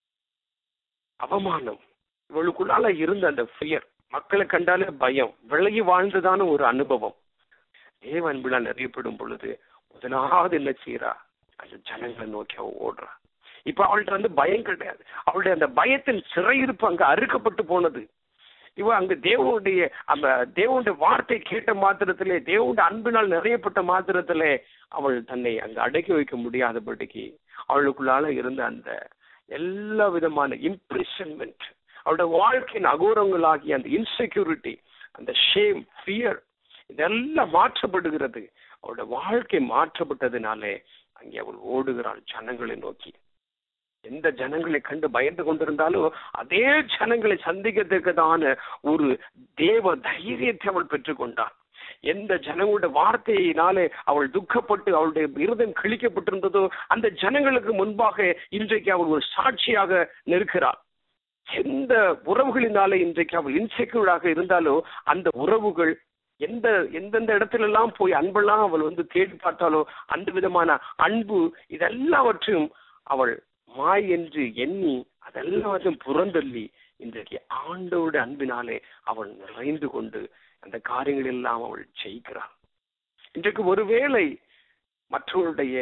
அவமானம் இவளுக்குள்ளால இருந்த அந்த ஃபியர் மக்களை கண்டாலே பயம் விலகி வாழ்ந்ததான ஒரு அனுபவம் தேவ அன்பினால் நிறையப்படும் பொழுது முதலாவது என்ன செய்யறா அந்த ஜனங்களை நோக்கி அவ ஓடுறா இப்ப அவள்கிட்ட வந்து பயம் கிடையாது அவளுடைய அந்த பயத்தின் சிறையிருப்பு அங்க அறுக்கப்பட்டு போனது இவ அங்க தேவனுடைய அந்த தேவனுடைய வார்த்தை கேட்ட மாத்திரத்திலே தேவனுடைய அன்பினால் நிறையப்பட்ட மாத்திரத்திலே அவள் தன்னை அங்க அடக்கி வைக்க முடியாதபடிக்கு அவளுக்குள்ளால இருந்த அந்த எல்லா விதமான இம்ப்ரெஷன்மெண்ட் அவளுடைய வாழ்க்கையின் அகோரங்களாகிய அந்த இன்செக்யூரிட்டி அந்த ஷேம் ஃபியர் இதெல்லாம் மாற்றப்படுகிறது அவளுடைய வாழ்க்கை மாற்றப்பட்டதுனாலே அங்கே அவள் ஓடுகிறாள் ஜனங்களை நோக்கி எந்த ஜனங்களை கண்டு பயந்து கொண்டிருந்தாலும் அதே ஜனங்களை சந்திக்கத்தக்கதான ஒரு தேவ தைரியத்தை அவள் பெற்றுக்கொண்டாள் எந்த ஜனங்களுடைய வார்த்தையினாலே அவள் துக்கப்பட்டு அவளுடைய இருதயம் கிழிக்கப்பட்டிருந்ததோ அந்த ஜனங்களுக்கு முன்பாக இன்றைக்கு அவள் ஒரு சாட்சியாக நிற்கிறாள் எந்த உறவுகளினாலே இன்றைக்கு அவள் இன்செக்யூர்டாக இருந்தாலோ அந்த உறவுகள் எந்த எந்தெந்த இடத்துல எல்லாம் போய் அன்பெல்லாம் அவள் வந்து தேடி பார்த்தாலோ அந்த விதமான அன்பு இதெல்லாவற்றையும் அவள் மாய் என்று எண்ணி அதெல்லாவற்றையும் புறந்தள்ளி இன்றைக்கு ஆண்டோட அன்பினாலே அவள் நிறைந்து கொண்டு அந்த காரியங்கள் எல்லாம் அவள் ஜெயிக்கிறாள் இன்றைக்கு ஒருவேளை மற்றவருடைய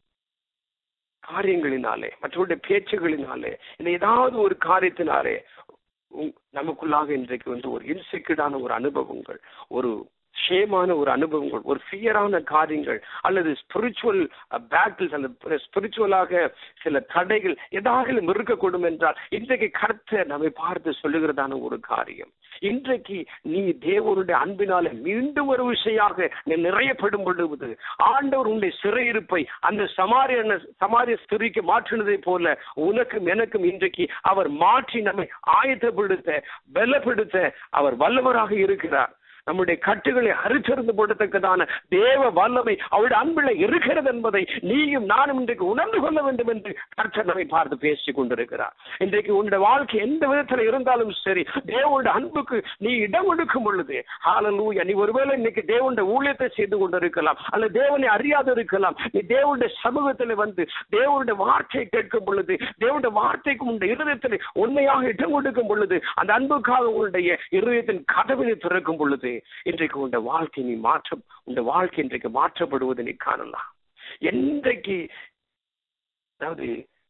காரியங்களினாலே மற்றவருடைய பேச்சுகளினாலே இல்லை ஏதாவது ஒரு காரியத்தினாலே உங்- நமக்குள்ளாக இன்றைக்கு வந்து ஒரு இன்செக்யூர்டான ஒரு அனுபவங்கள் ஒரு ஷேமான ஒரு அனுபவங்கள் ஒரு ஃபியரான காரியங்கள் அல்லது ஸ்பிரிச்சுவல் பேட்டில்ஸ் அல்லது ஸ்பிரிச்சுவலாக சில தடைகள் ஏதாவது இருக்கக்கூடும் என்றால் இன்றைக்கு கர்த்தர் நம்மை பார்த்து சொல்லுகிறதான ஒரு காரியம் இன்றைக்கு நீ தேவனுடைய அன்பினால மீண்டும் ஒரு விஷயாக நீ நிறையப்படும் பொழுது ஆண்டவர் உன்னுடைய சிறையிருப்பை அந்த சமாரிய சமாரிய ஸ்திரிக்கு மாற்றினதை போல உனக்கும் எனக்கும் இன்றைக்கு அவர் மாற்றி நம்மை ஆயத்தப்படுத்த பலப்படுத்த அவர் வல்லவராக இருக்கிறார் நம்முடைய கட்டுகளை அறுத்தறிந்து போடத்தக்கதான தேவ வல்லமை அவருடைய அன்பில் இருக்கிறது என்பதை நீயும் நானும் இன்றைக்கு உணர்ந்து கொள்ள வேண்டும் என்று கர்த்தர் நம்மை பார்த்து பேசிக் கொண்டிருக்கிறார் இன்றைக்கு உன்னுடைய வாழ்க்கை எந்த விதத்தில் இருந்தாலும் சரி தேவனுடைய அன்புக்கு நீ இடம் கொடுக்கும் பொழுது ஹalleluya நீ ஒருவேளை இன்னைக்கு தேவனுடைய ஊழியத்தை செய்து கொண்டிருக்கலாம் அல்லது தேவனை அறியாது இருக்கலாம் நீ தேவனுடைய சமூகத்தில் வந்து தேவனுடைய வார்த்தையை கேட்கும் பொழுது தேவனுடைய வார்த்தைக்கு உன்னுடைய இருதயத்தில் உண்மையாக இடம் கொடுக்கும் பொழுது அந்த அன்புக்காக உன்னுடைய இருதயத்தின் கதவினை திறக்கும் பொழுது இன்றைக்கு உன்னுடைய வாழ்க்கை நீ மாற்றம் உன்னுடைய வாழ்க்கை இன்றைக்கு மாற்றப்படுவதை நீ காணலாம் என்றைக்கு அதாவது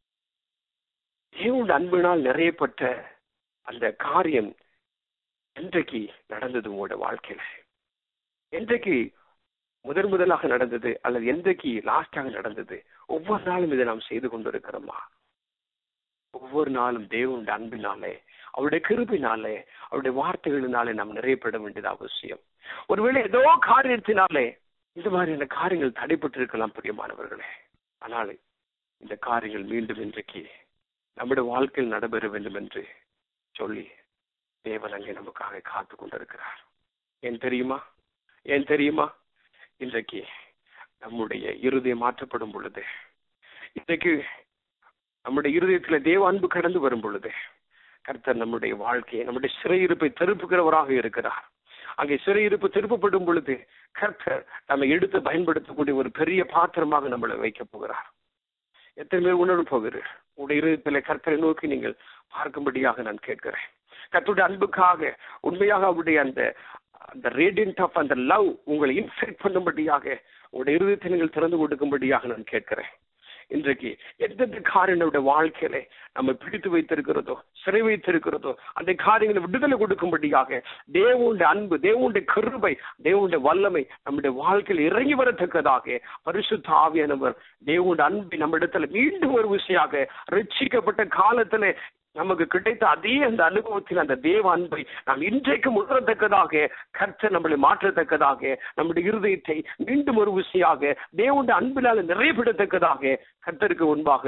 தேவனுடைய அன்பினால் நிறையப்பட்ட அந்த காரியம் என்றைக்கு நடந்தது உங்களோட வாழ்க்கையில என்றைக்கு முதன் முதலாக நடந்தது அல்லது என்றைக்கு லாஸ்டாக நடந்தது ஒவ்வொரு நாளும் இதை நாம் செய்து கொண்டிருக்கிறோமா ஒவ்வொரு நாளும் தேவனுடைய அன்பினாலே அவருடைய கிருபினாலே அவருடைய வார்த்தைகளினாலே நாம் நிறையப்பட வேண்டியது அவசியம் ஒருவேளை ஏதோ காரியத்தினாலே இந்த மாதிரியான காரியங்கள் தடைப்பட்டு இருக்கலாம் பிரியமானவர்களே ஆனால் இந்த காரியங்கள் மீண்டும் இன்றைக்கு நம்முடைய வாழ்க்கையில் நடைபெற வேண்டும் என்று சொல்லி தேவன் அங்கே நமக்காக காத்து கொண்டிருக்கிறார் ஏன் தெரியுமா ஏன் தெரியுமா இன்றைக்கு நம்முடைய இருதயம் மாற்றப்படும் பொழுது இன்றைக்கு நம்முடைய இருதயத்துல தேவ அன்பு கடந்து வரும் பொழுது கர்த்தர் நம்முடைய வாழ்க்கையை நம்முடைய சிறையிருப்பை திருப்புகிறவராக இருக்கிறார் அங்கே சிறையிருப்பு திருப்பப்படும் பொழுது கர்த்தர் நம்மை எடுத்து பயன்படுத்தக்கூடிய ஒரு பெரிய பாத்திரமாக நம்மளை வைக்க போகிறார் எத்தனை பேர் உணர்வு போகிறீர் உங்களுடைய இருதயத்தில் கர்த்தரை நோக்கி நீங்கள் பார்க்கும்படியாக நான் கேட்கிறேன் கர்த்தருடைய அன்புக்காக உண்மையாக அவருடைய அந்த அந்த ரேடியன்ட் ஆஃப் அந்த லவ் உங்களை இன்ஃபெக்ட் பண்ணும்படியாக உங்களுடைய இருதயத்தை நீங்கள் திறந்து கொடுக்கும்படியாக நான் கேட்கிறேன் இன்றைக்கு எந்தெந்த காரியம் நம்முடைய வாழ்க்கையில நம்ம பிடித்து வைத்திருக்கிறதோ சிறை வைத்திருக்கிறதோ அந்த காரியங்களை விடுதலை கொடுக்கும்படியாக தேவனுடைய அன்பு தேவனுடைய கருவை தேவனுடைய வல்லமை நம்முடைய வாழ்க்கையில் இறங்கி வரத்தக்கதாக பரிசுத்த ஆவியானவர் தேவனுடைய அன்பை நம்ம இடத்துல மீண்டும் ஒரு விஷயமாக ரட்சிக்கப்பட்ட காலத்துல நமக்கு கிடைத்த அதே அந்த அனுபவத்தில் அந்த தேவ அன்பை நாம் இன்றைக்கு உணரத்தக்கதாக கர்த்தர் நம்மளை மாற்றத்தக்கதாக நம்முடைய இருதயத்தை மீண்டும் ஒரு விஷயாக தேவனுடைய அன்பினால் நிறைவேற்றத்தக்கதாக கர்த்தருக்கு முன்பாக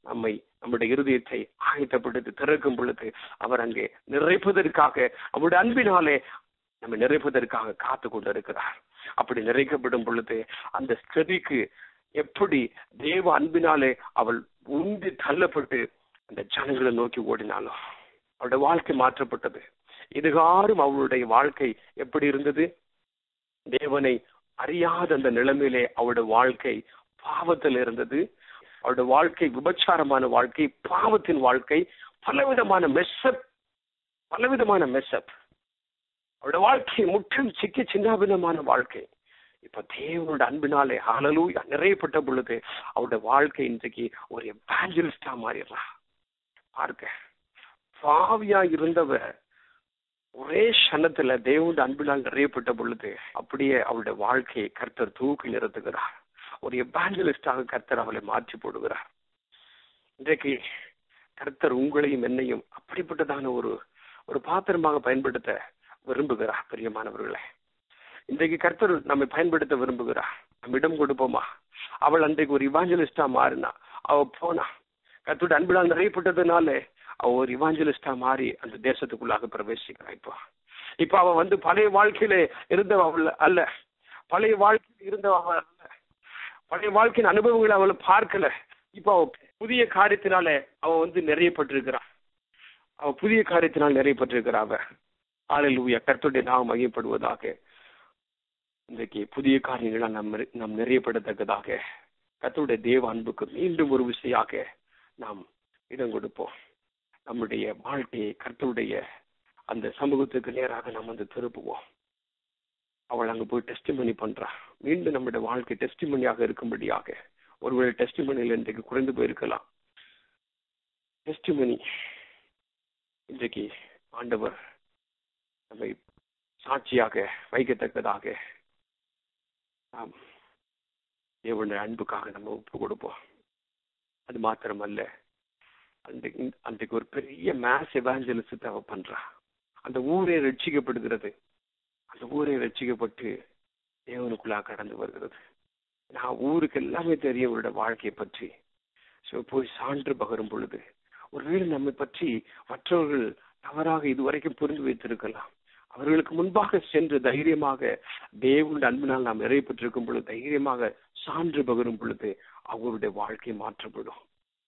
நம்மை நம்முடைய இருதயத்தை ஆயத்தப்படுத்தி திறக்கும் பொழுது அவர் அங்கே நிறைப்பதற்காக அவருடைய அன்பினாலே நம்ம நிறைப்பதற்காக காத்து கொண்டிருக்கிறார் அப்படி நிறைக்கப்படும் பொழுது அந்த ஸ்திரிக்கு எப்படி தேவ அன்பினாலே அவள் உந்தி தள்ளப்பட்டு அந்த ஜனங்களை நோக்கி ஓடினாலும் அவருடைய வாழ்க்கை மாற்றப்பட்டது இதுகாரும் அவளுடைய வாழ்க்கை எப்படி இருந்தது தேவனை அறியாத அந்த நிலைமையிலே அவருடைய வாழ்க்கை பாவத்தில் இருந்தது அவருடைய வாழ்க்கை விபச்சாரமான வாழ்க்கை பாவத்தின் வாழ்க்கை பலவிதமான மெஸ்ஸப் பலவிதமான மெஸ்ஸப் அவருடைய வாழ்க்கை முற்றும் சிக்கி சின்னாபின்னமான வாழ்க்கை இப்ப தேவனோட அன்பினாலே ஹalleluya நிறையப்பட்ட பொழுது அவருடைய வாழ்க்கை இன்றைக்கு ஒரு எவாஞ்சலிஸ்டா மாறிடுறான் பார்க்க பாவியா இருந்தவர் ஒரே க்ஷணத்துல தேவனுடைய அன்பினால் நிறையப்பட்ட பொழுது அப்படியே அவருடைய வாழ்க்கையை கர்த்தர் தூக்கி நிறுத்துகிறார் ஒரு எவாஞ்சலிஸ்டாக கர்த்தர் அவளை மாற்றி போடுகிறார் இன்றைக்கு கர்த்தர் உங்களையும் என்னையும் அப்படிப்பட்டதான ஒரு ஒரு பாத்திரமாக பயன்படுத்த விரும்புகிறார் பிரியமானவர்களே இன்றைக்கு கர்த்தர் நம்மை பயன்படுத்த விரும்புகிறார் நம்ம இடம் கொடுப்போமா அவள் அன்றைக்கு ஒரு இவாஞ்சலிஸ்டா மாறினா அவ போனா கர்த்தருடைய அன்பினால் நிறையப்பட்டதுனால அவ ஒரு இவாஞ்சலிஸ்டா மாறி அந்த தேசத்துக்குள்ளாக பிரவேசிக்கிறா இப்போ இப்ப அவ வந்து பழைய வாழ்க்கையில இருந்தவ அவள் அல்ல பழைய வாழ்க்கையில் இருந்தவ அவள் அல்ல பழைய வாழ்க்கையின் அனுபவங்களை அவளை பார்க்கல இப்ப அவ புதிய காரியத்தினால அவ வந்து நிறையப்பட்டிருக்கிறா அவ புதிய காரியத்தினால் நிறையப்பட்டிருக்கிறா அவ ஆளில் ஊய கர்த்தருடைய நாம் மையப்படுவதாக இன்றைக்கு புதிய காரியங்களால் நம் நிறை- நாம் நிறையப்படத்தக்கதாக கர்த்தருடைய தேவ அன்புக்கு மீண்டும் ஒரு விசையாக நாம் இடம் கொடுப்போம் நம்முடைய வாழ்க்கையை கர்த்தருடைய அந்த சமூகத்துக்கு நேராக நாம் வந்து திருப்புவோம் அவள் அங்க போய் டெஸ்டிமனி பண்றா மீண்டும் நம்முடைய வாழ்க்கை டெஸ்டிமனியாக இருக்கும்படியாக ஒருவேளை டெஸ்டிமனியில் இன்றைக்கு குறைந்து போயிருக்கலாம் டெஸ்டிமனி இன்றைக்கு ஆண்டவர் நம்மை சாட்சியாக வைக்கத்தக்கதாக நாம் தேவனுடைய அன்புக்காக நம்ம ஒப்பு கொடுப்போம் அது மாத்திரமல்ல அன்றைக்கு அன்றைக்கு ஒரு பெரிய மேஸ் எவாஞ்சலிசத்தை அவ பண்றா அந்த ஊரே ரட்சிக்கப்படுகிறது அந்த ஊரே ரட்சிக்கப்பட்டு தேவனுக்குள்ளா கடந்து வருகிறது நான் ஊருக்கு எல்லாமே தெரியும் அவருடைய வாழ்க்கையை பற்றி ஸோ போய் சான்று பகரும் பொழுது ஒருவேளை நம்மை பற்றி மற்றவர்கள் தவறாக இதுவரைக்கும் புரிந்து வைத்திருக்கலாம் அவர்களுக்கு முன்பாக சென்று தைரியமாக தேவனுடைய அன்பினால் நாம் நிறைவேற்றிருக்கும் பொழுது தைரியமாக சான்று பகரும் பொழுது அவருடைய வாழ்க்கை மாற்றப்படும்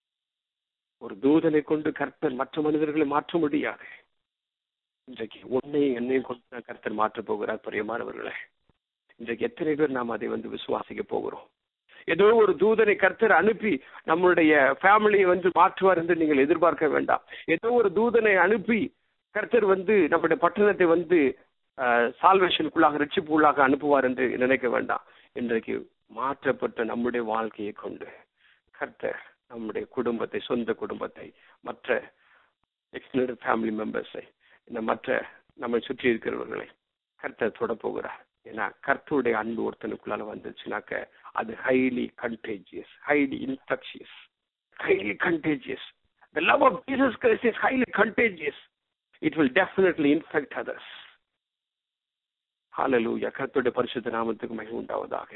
ஒரு தூதனை கொண்டு கர்த்தர் மற்ற மனிதர்களை மாற்ற முடியாது இன்றைக்கு உன்னையும் என்னையும் கொண்டு தான் கர்த்தர் மாற்றப் போகிறார் பிரியமானவர்களே இன்றைக்கு எத்தனை பேர் நாம் அதை வந்து விசுவாசிக்க போகிறோம் ஏதோ ஒரு தூதனை கர்த்தர் அனுப்பி நம்மளுடைய ஃபேமிலியை வந்து மாற்றுவார் என்று நீங்கள் எதிர்பார்க்க வேண்டாம் ஏதோ ஒரு தூதனை அனுப்பி கர்த்தர் வந்து நம்முடைய பட்டணத்தை வந்து சால்வேஷனுக்குள்ளாக ரட்சிப்புள்ளாக அனுப்புவார் என்று நினைக்க வேண்டாம் இன்றைக்கு மாற்றப்பட்ட நம்முடைய வாழ்க்கையை கொண்டு கர்த்தர் நம்முடைய குடும்பத்தை சொந்த குடும்பத்தை மற்ற எக்ஸ்டெண்டட் ஃபேமிலி மெம்பர்ஸை இந்த மற்ற நம்மை சுற்றி இருக்கிறவர்களை கர்த்தர் தொட போகிறார் ஏன்னா கர்த்தருடைய அன்பு ஒருத்தனுக்குள்ளால வந்துச்சுனாக்க அது highly contagious highly infectious highly contagious The love of Jesus Christ is highly contagious. It will definitely infect others. ஹalleluya கர்த்தருடைய பரிசுத்த நாமத்துக்கு மகிமை உண்டாவதாக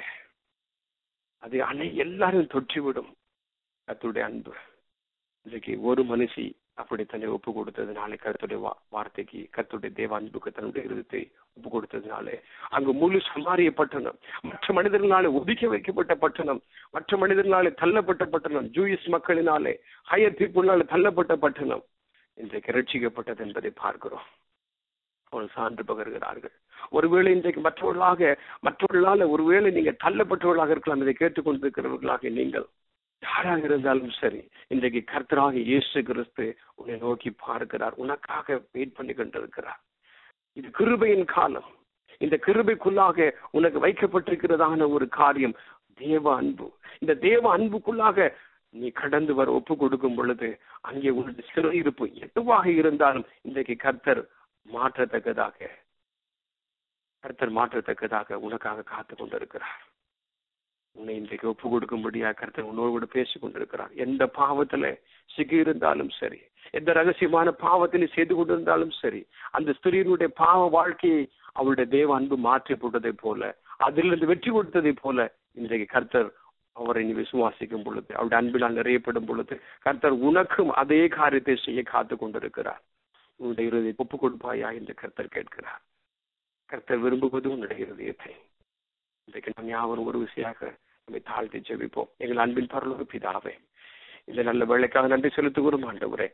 அது அனை எல்லாரும் தொற்றிவிடும் கர்த்தருடைய அன்பு இன்றைக்கு ஒரு மனுஷி அப்படி தன்னை ஒப்பு கொடுத்ததுனால கருத்துடைய வார்த்தைக்கு கருத்துடைய தேவ அன்புக்கு தன்னுடைய இருதத்தை ஒப்பு கொடுத்ததுனால அங்கு முழு சமாரிய பட்டணம் மற்ற மனிதர்களாலே ஒதுக்கி வைக்கப்பட்ட பட்டணம் மற்ற மனிதர்களாலே தள்ளப்பட்ட பட்டணம் ஜூயிஸ் மக்களினாலே ஹையர் பீப்புளாலே தள்ளப்பட்ட பட்டணம் இன்றைக்கு ரட்சிக்கப்பட்டது என்பதை பார்க்கிறோம் அவர்கள் சான்று பகர்கிறார்கள் ஒருவேளை இன்றைக்கு மற்றவர்களாக மற்றவர்களால ஒருவேளை நீங்க தள்ளப்பட்டவர்களாக இருக்கலாம் இதை கேட்டுக்கொண்டிருக்கிறவர்களாக நீங்கள் யாராக இருந்தாலும் சரி இன்றைக்கு கர்த்தராக இயேசு கிறிஸ்து உன்னை நோக்கி பார்க்கிறார் உனக்காக வெயிட் பண்ணி கொண்டிருக்கிறார் இது கிருபையின் காலம் இந்த கிருபைக்குள்ளாக உனக்கு வைக்கப்பட்டிருக்கிறதான ஒரு காரியம் தேவ அன்பு இந்த தேவ அன்புக்குள்ளாக நீ கடந்து வர ஒப்பு கொடுக்கும் பொழுது அங்கே உன்னுடைய சிறையிருப்பு எதுவாக இருந்தாலும் இன்றைக்கு கர்த்தர் மாற்றத்தக்கதாக கர்த்தர் மாற்றத்தக்கதாக உனக்காக காத்து கொண்டிருக்கிறார் உன்னை இன்றைக்கு ஒப்பு கொடுக்கும்படியா கருத்தை உன்னோடு கூட பேசிக் கொண்டிருக்கிறார் எந்த பாவத்துல சிக்கி இருந்தாலும் சரி எந்த ரகசியமான பாவத்தில் செய்து கொண்டிருந்தாலும் சரி அந்த ஸ்திரீனுடைய பாவ வாழ்க்கையை அவளுடைய தேவ அன்பு மாற்றி போட்டதை போல அதிலிருந்து வெற்றி கொடுத்ததை போல இன்றைக்கு கர்த்தர் அவரை நீ விசுவாசிக்கும் பொழுது அவருடைய அன்பினால் நிறையப்படும் பொழுது கர்த்தர் உனக்கும் அதே காரியத்தை செய்ய காத்து கொண்டிருக்கிறார் உன்னுடைய இருதயத்தை ஒப்பு கொடுப்பாயா என்று கர்த்தர் கேட்கிறார் கர்த்தர் விரும்புவது உன்னுடைய இருதயத்தை இன்றைக்கு நாம் யாவரும் ஒரு விஷயாக நம்மை தாழ்த்தி ஜெபிப்போம் எங்கள் அன்பின் பரலோக பிதாவே இந்த நல்ல வேலைக்காக நன்றி செலுத்துகிறோம் ஆண்டவரே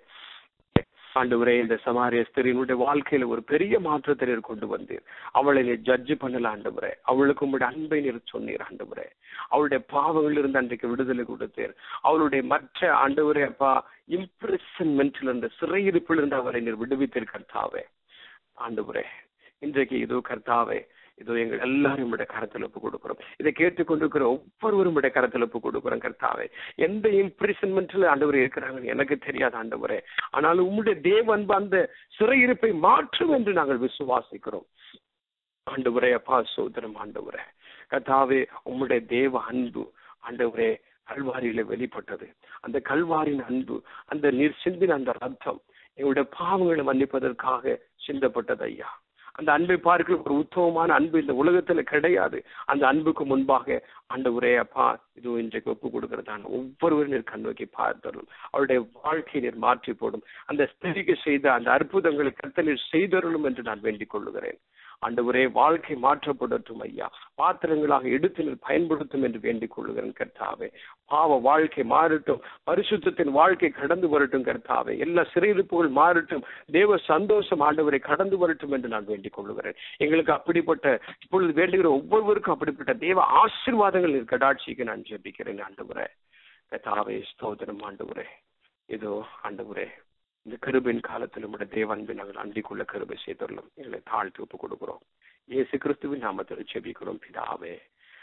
ஆண்டவரே இந்த சமாரிய ஸ்திரீனுடைய வாழ்க்கையில ஒரு பெரிய மாற்றத்தை நீர் கொண்டு வந்தீர் அவளை நீர் ஜட்ஜ் பண்ணல ஆண்டவரே அவளுக்கு உங்களுடைய அன்பை நீர் சொன்னீர் ஆண்டவரே அவளுடைய பாவங்கள் இருந்து அன்றைக்கு விடுதலை கொடுத்தீர் அவளுடைய மற்ற ஆண்டவரே அப்பா இம்ப்ரெஷன்மெண்ட்ல இருந்த சிறையிருப்பில் இருந்து அவரை நீர் விடுவித்தீர் கர்த்தாவே ஆண்டவரே இன்றைக்கு இதோ கர்த்தாவே இதோ எங்கள் எல்லாரும் உடைய கரத்தில் ஒப்பு கொடுக்கிறோம் இதை கேட்டுக்கொண்டிருக்கிற ஒவ்வொருவரும் உடைய கரத்தில் ஒப்பு கொடுக்கிறோம் கர்த்தாவே எந்த இம்ப்ரெஷன்மெண்ட்ல ஆண்டவர் இருக்கிறாங்கன்னு எனக்கு தெரியாது ஆண்டவரே ஆனால் உம்முடைய தேவ அன்பு அந்த சிறையிருப்பை மாற்றும் என்று நாங்கள் விசுவாசிக்கிறோம் ஆண்டவரே அப்பா சோதரம் ஆண்டவரே கர்த்தாவே உம்முடைய தேவ அன்பு ஆண்டவரே கல்வாரியில வெளிப்பட்டது அந்த கல்வாரின் அன்பு அந்த நீர் சிந்தின அந்த ரத்தம் எங்களுடைய பாவங்களை மன்னிப்பதற்காக சிந்தப்பட்டது ஐயா அந்த அன்பை பார்க்கிற ஒரு உத்தமமான அன்பு இந்த உலகத்துல கிடையாது அந்த அன்புக்கு முன்பாக ஆண்டவரே அப்பா இது இன்றைக்கு ஒப்பு கொடுக்கிறதான ஒவ்வொருவரும் நீர் கண்ணோக்கி பார்த்தரும் அவருடைய வாழ்க்கையை நீர் மாற்றி போடும் அந்த ஸ்திரிக்கு செய்த அந்த அற்புதங்களை கர்த்த நீர் செய்தருளும் என்று நான் வேண்டிக் கொள்ளுகிறேன் ஆண்டவரே வாழ்க்கை மாற்றப்படட்டும் ஐயா பாத்திரங்களாக எடுத்து நீர் பயன்படுத்தும் என்று வேண்டிக் கொள்ளுகிறேன் கர்த்தாவே பாவ வாழ்க்கை மாறட்டும் பரிசுத்தத்தின் வாழ்க்கை கடந்து வரட்டும் கர்த்தாவே எல்லா சிறையிருப்புகள் மாறட்டும் தேவ சந்தோஷம் ஆண்டவரை கடந்து வரட்டும் என்று நான் வேண்டிக் கொள்ளுகிறேன் எங்களுக்கு அப்படிப்பட்ட இப்பொழுது வேண்டுகிற ஒவ்வொருவருக்கும் அப்படிப்பட்ட தேவ ஆசீர்வாதங்கள் நீர் கடாட்சிக்கு நான் ஜெபிக்கிறேன் ஆண்டவரே கர்த்தாவே ஸ்தோத்திரம் ஆண்டவரே இதோ ஆண்டவரே இந்த கருபின் காலத்தில் நம்முடைய தேவன்பை நாங்கள் அன்றிக்குள்ள கருபை செய்துள்ளோம் எங்களை தாழ்த்தி ஒப்பு கொடுக்கிறோம் இயேசு கிறிஸ்துவின் நாமத்தில் செபிக்கிறோம் பிதாவே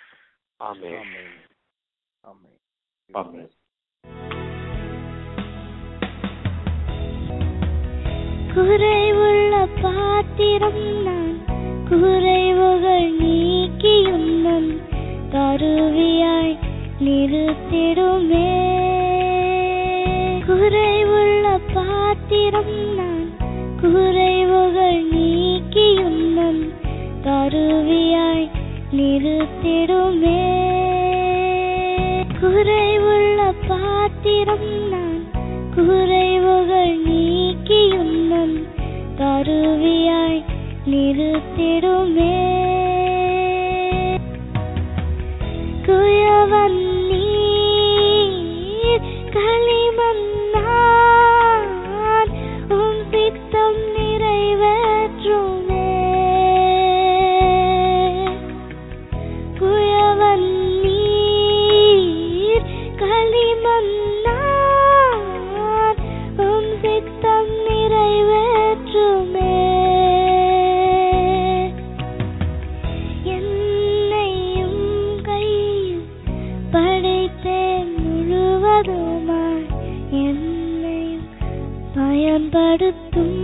ஆமே ஆமென். ஆமென். ஆமென். குறைவுள்ள பாத்திரம் நான் குறைவுகள் நீக்கியும் நம் கருவியாய் நிறுத்திடுமே குறைவுள்ள பாத்திரம் நான் குறைவுகள் நீக்கியும் நம் கருவியாய் நிறுத்திடுமே குறைவுள்ள பாத்திரம் நான் குறைவுகள் நீக்கியும் நம் கருவியாய் நிறுத்திடுமே குயவன் நீர் களிமண் நான் உம் சித்தம் நிறைவேற்றுமே குயவன் நீர் களிமண் நான் உம் சித்தம் நிறைவேற்றுமே என்னையும் கையில் படைத்தேன் முழுவதுமாய் என்னையும் பயன்படுத்தும்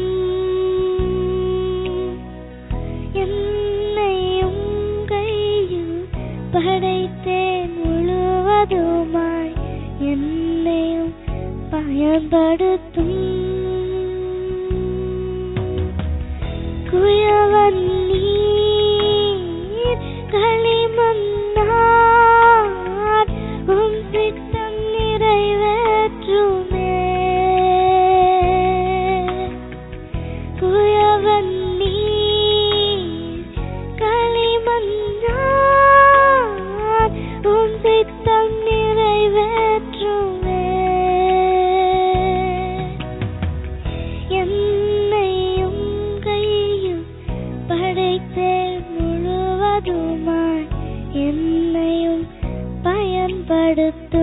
என்னையும் கையில் படைத்தேன் முழுவதுமாய் என்னையும் பயன்படுத்தும் குயவன் நீர் களிமண் நான் உம் சித்தம் நிறைவேற்றுமே குயவன் நீர் களிமண் நான் உம் சித்தம் நிறைவேற்றுமே என்னையும் கையில் படைத்தேன் முழுவதுமாய் என்னையும் பயன்படுத்தும்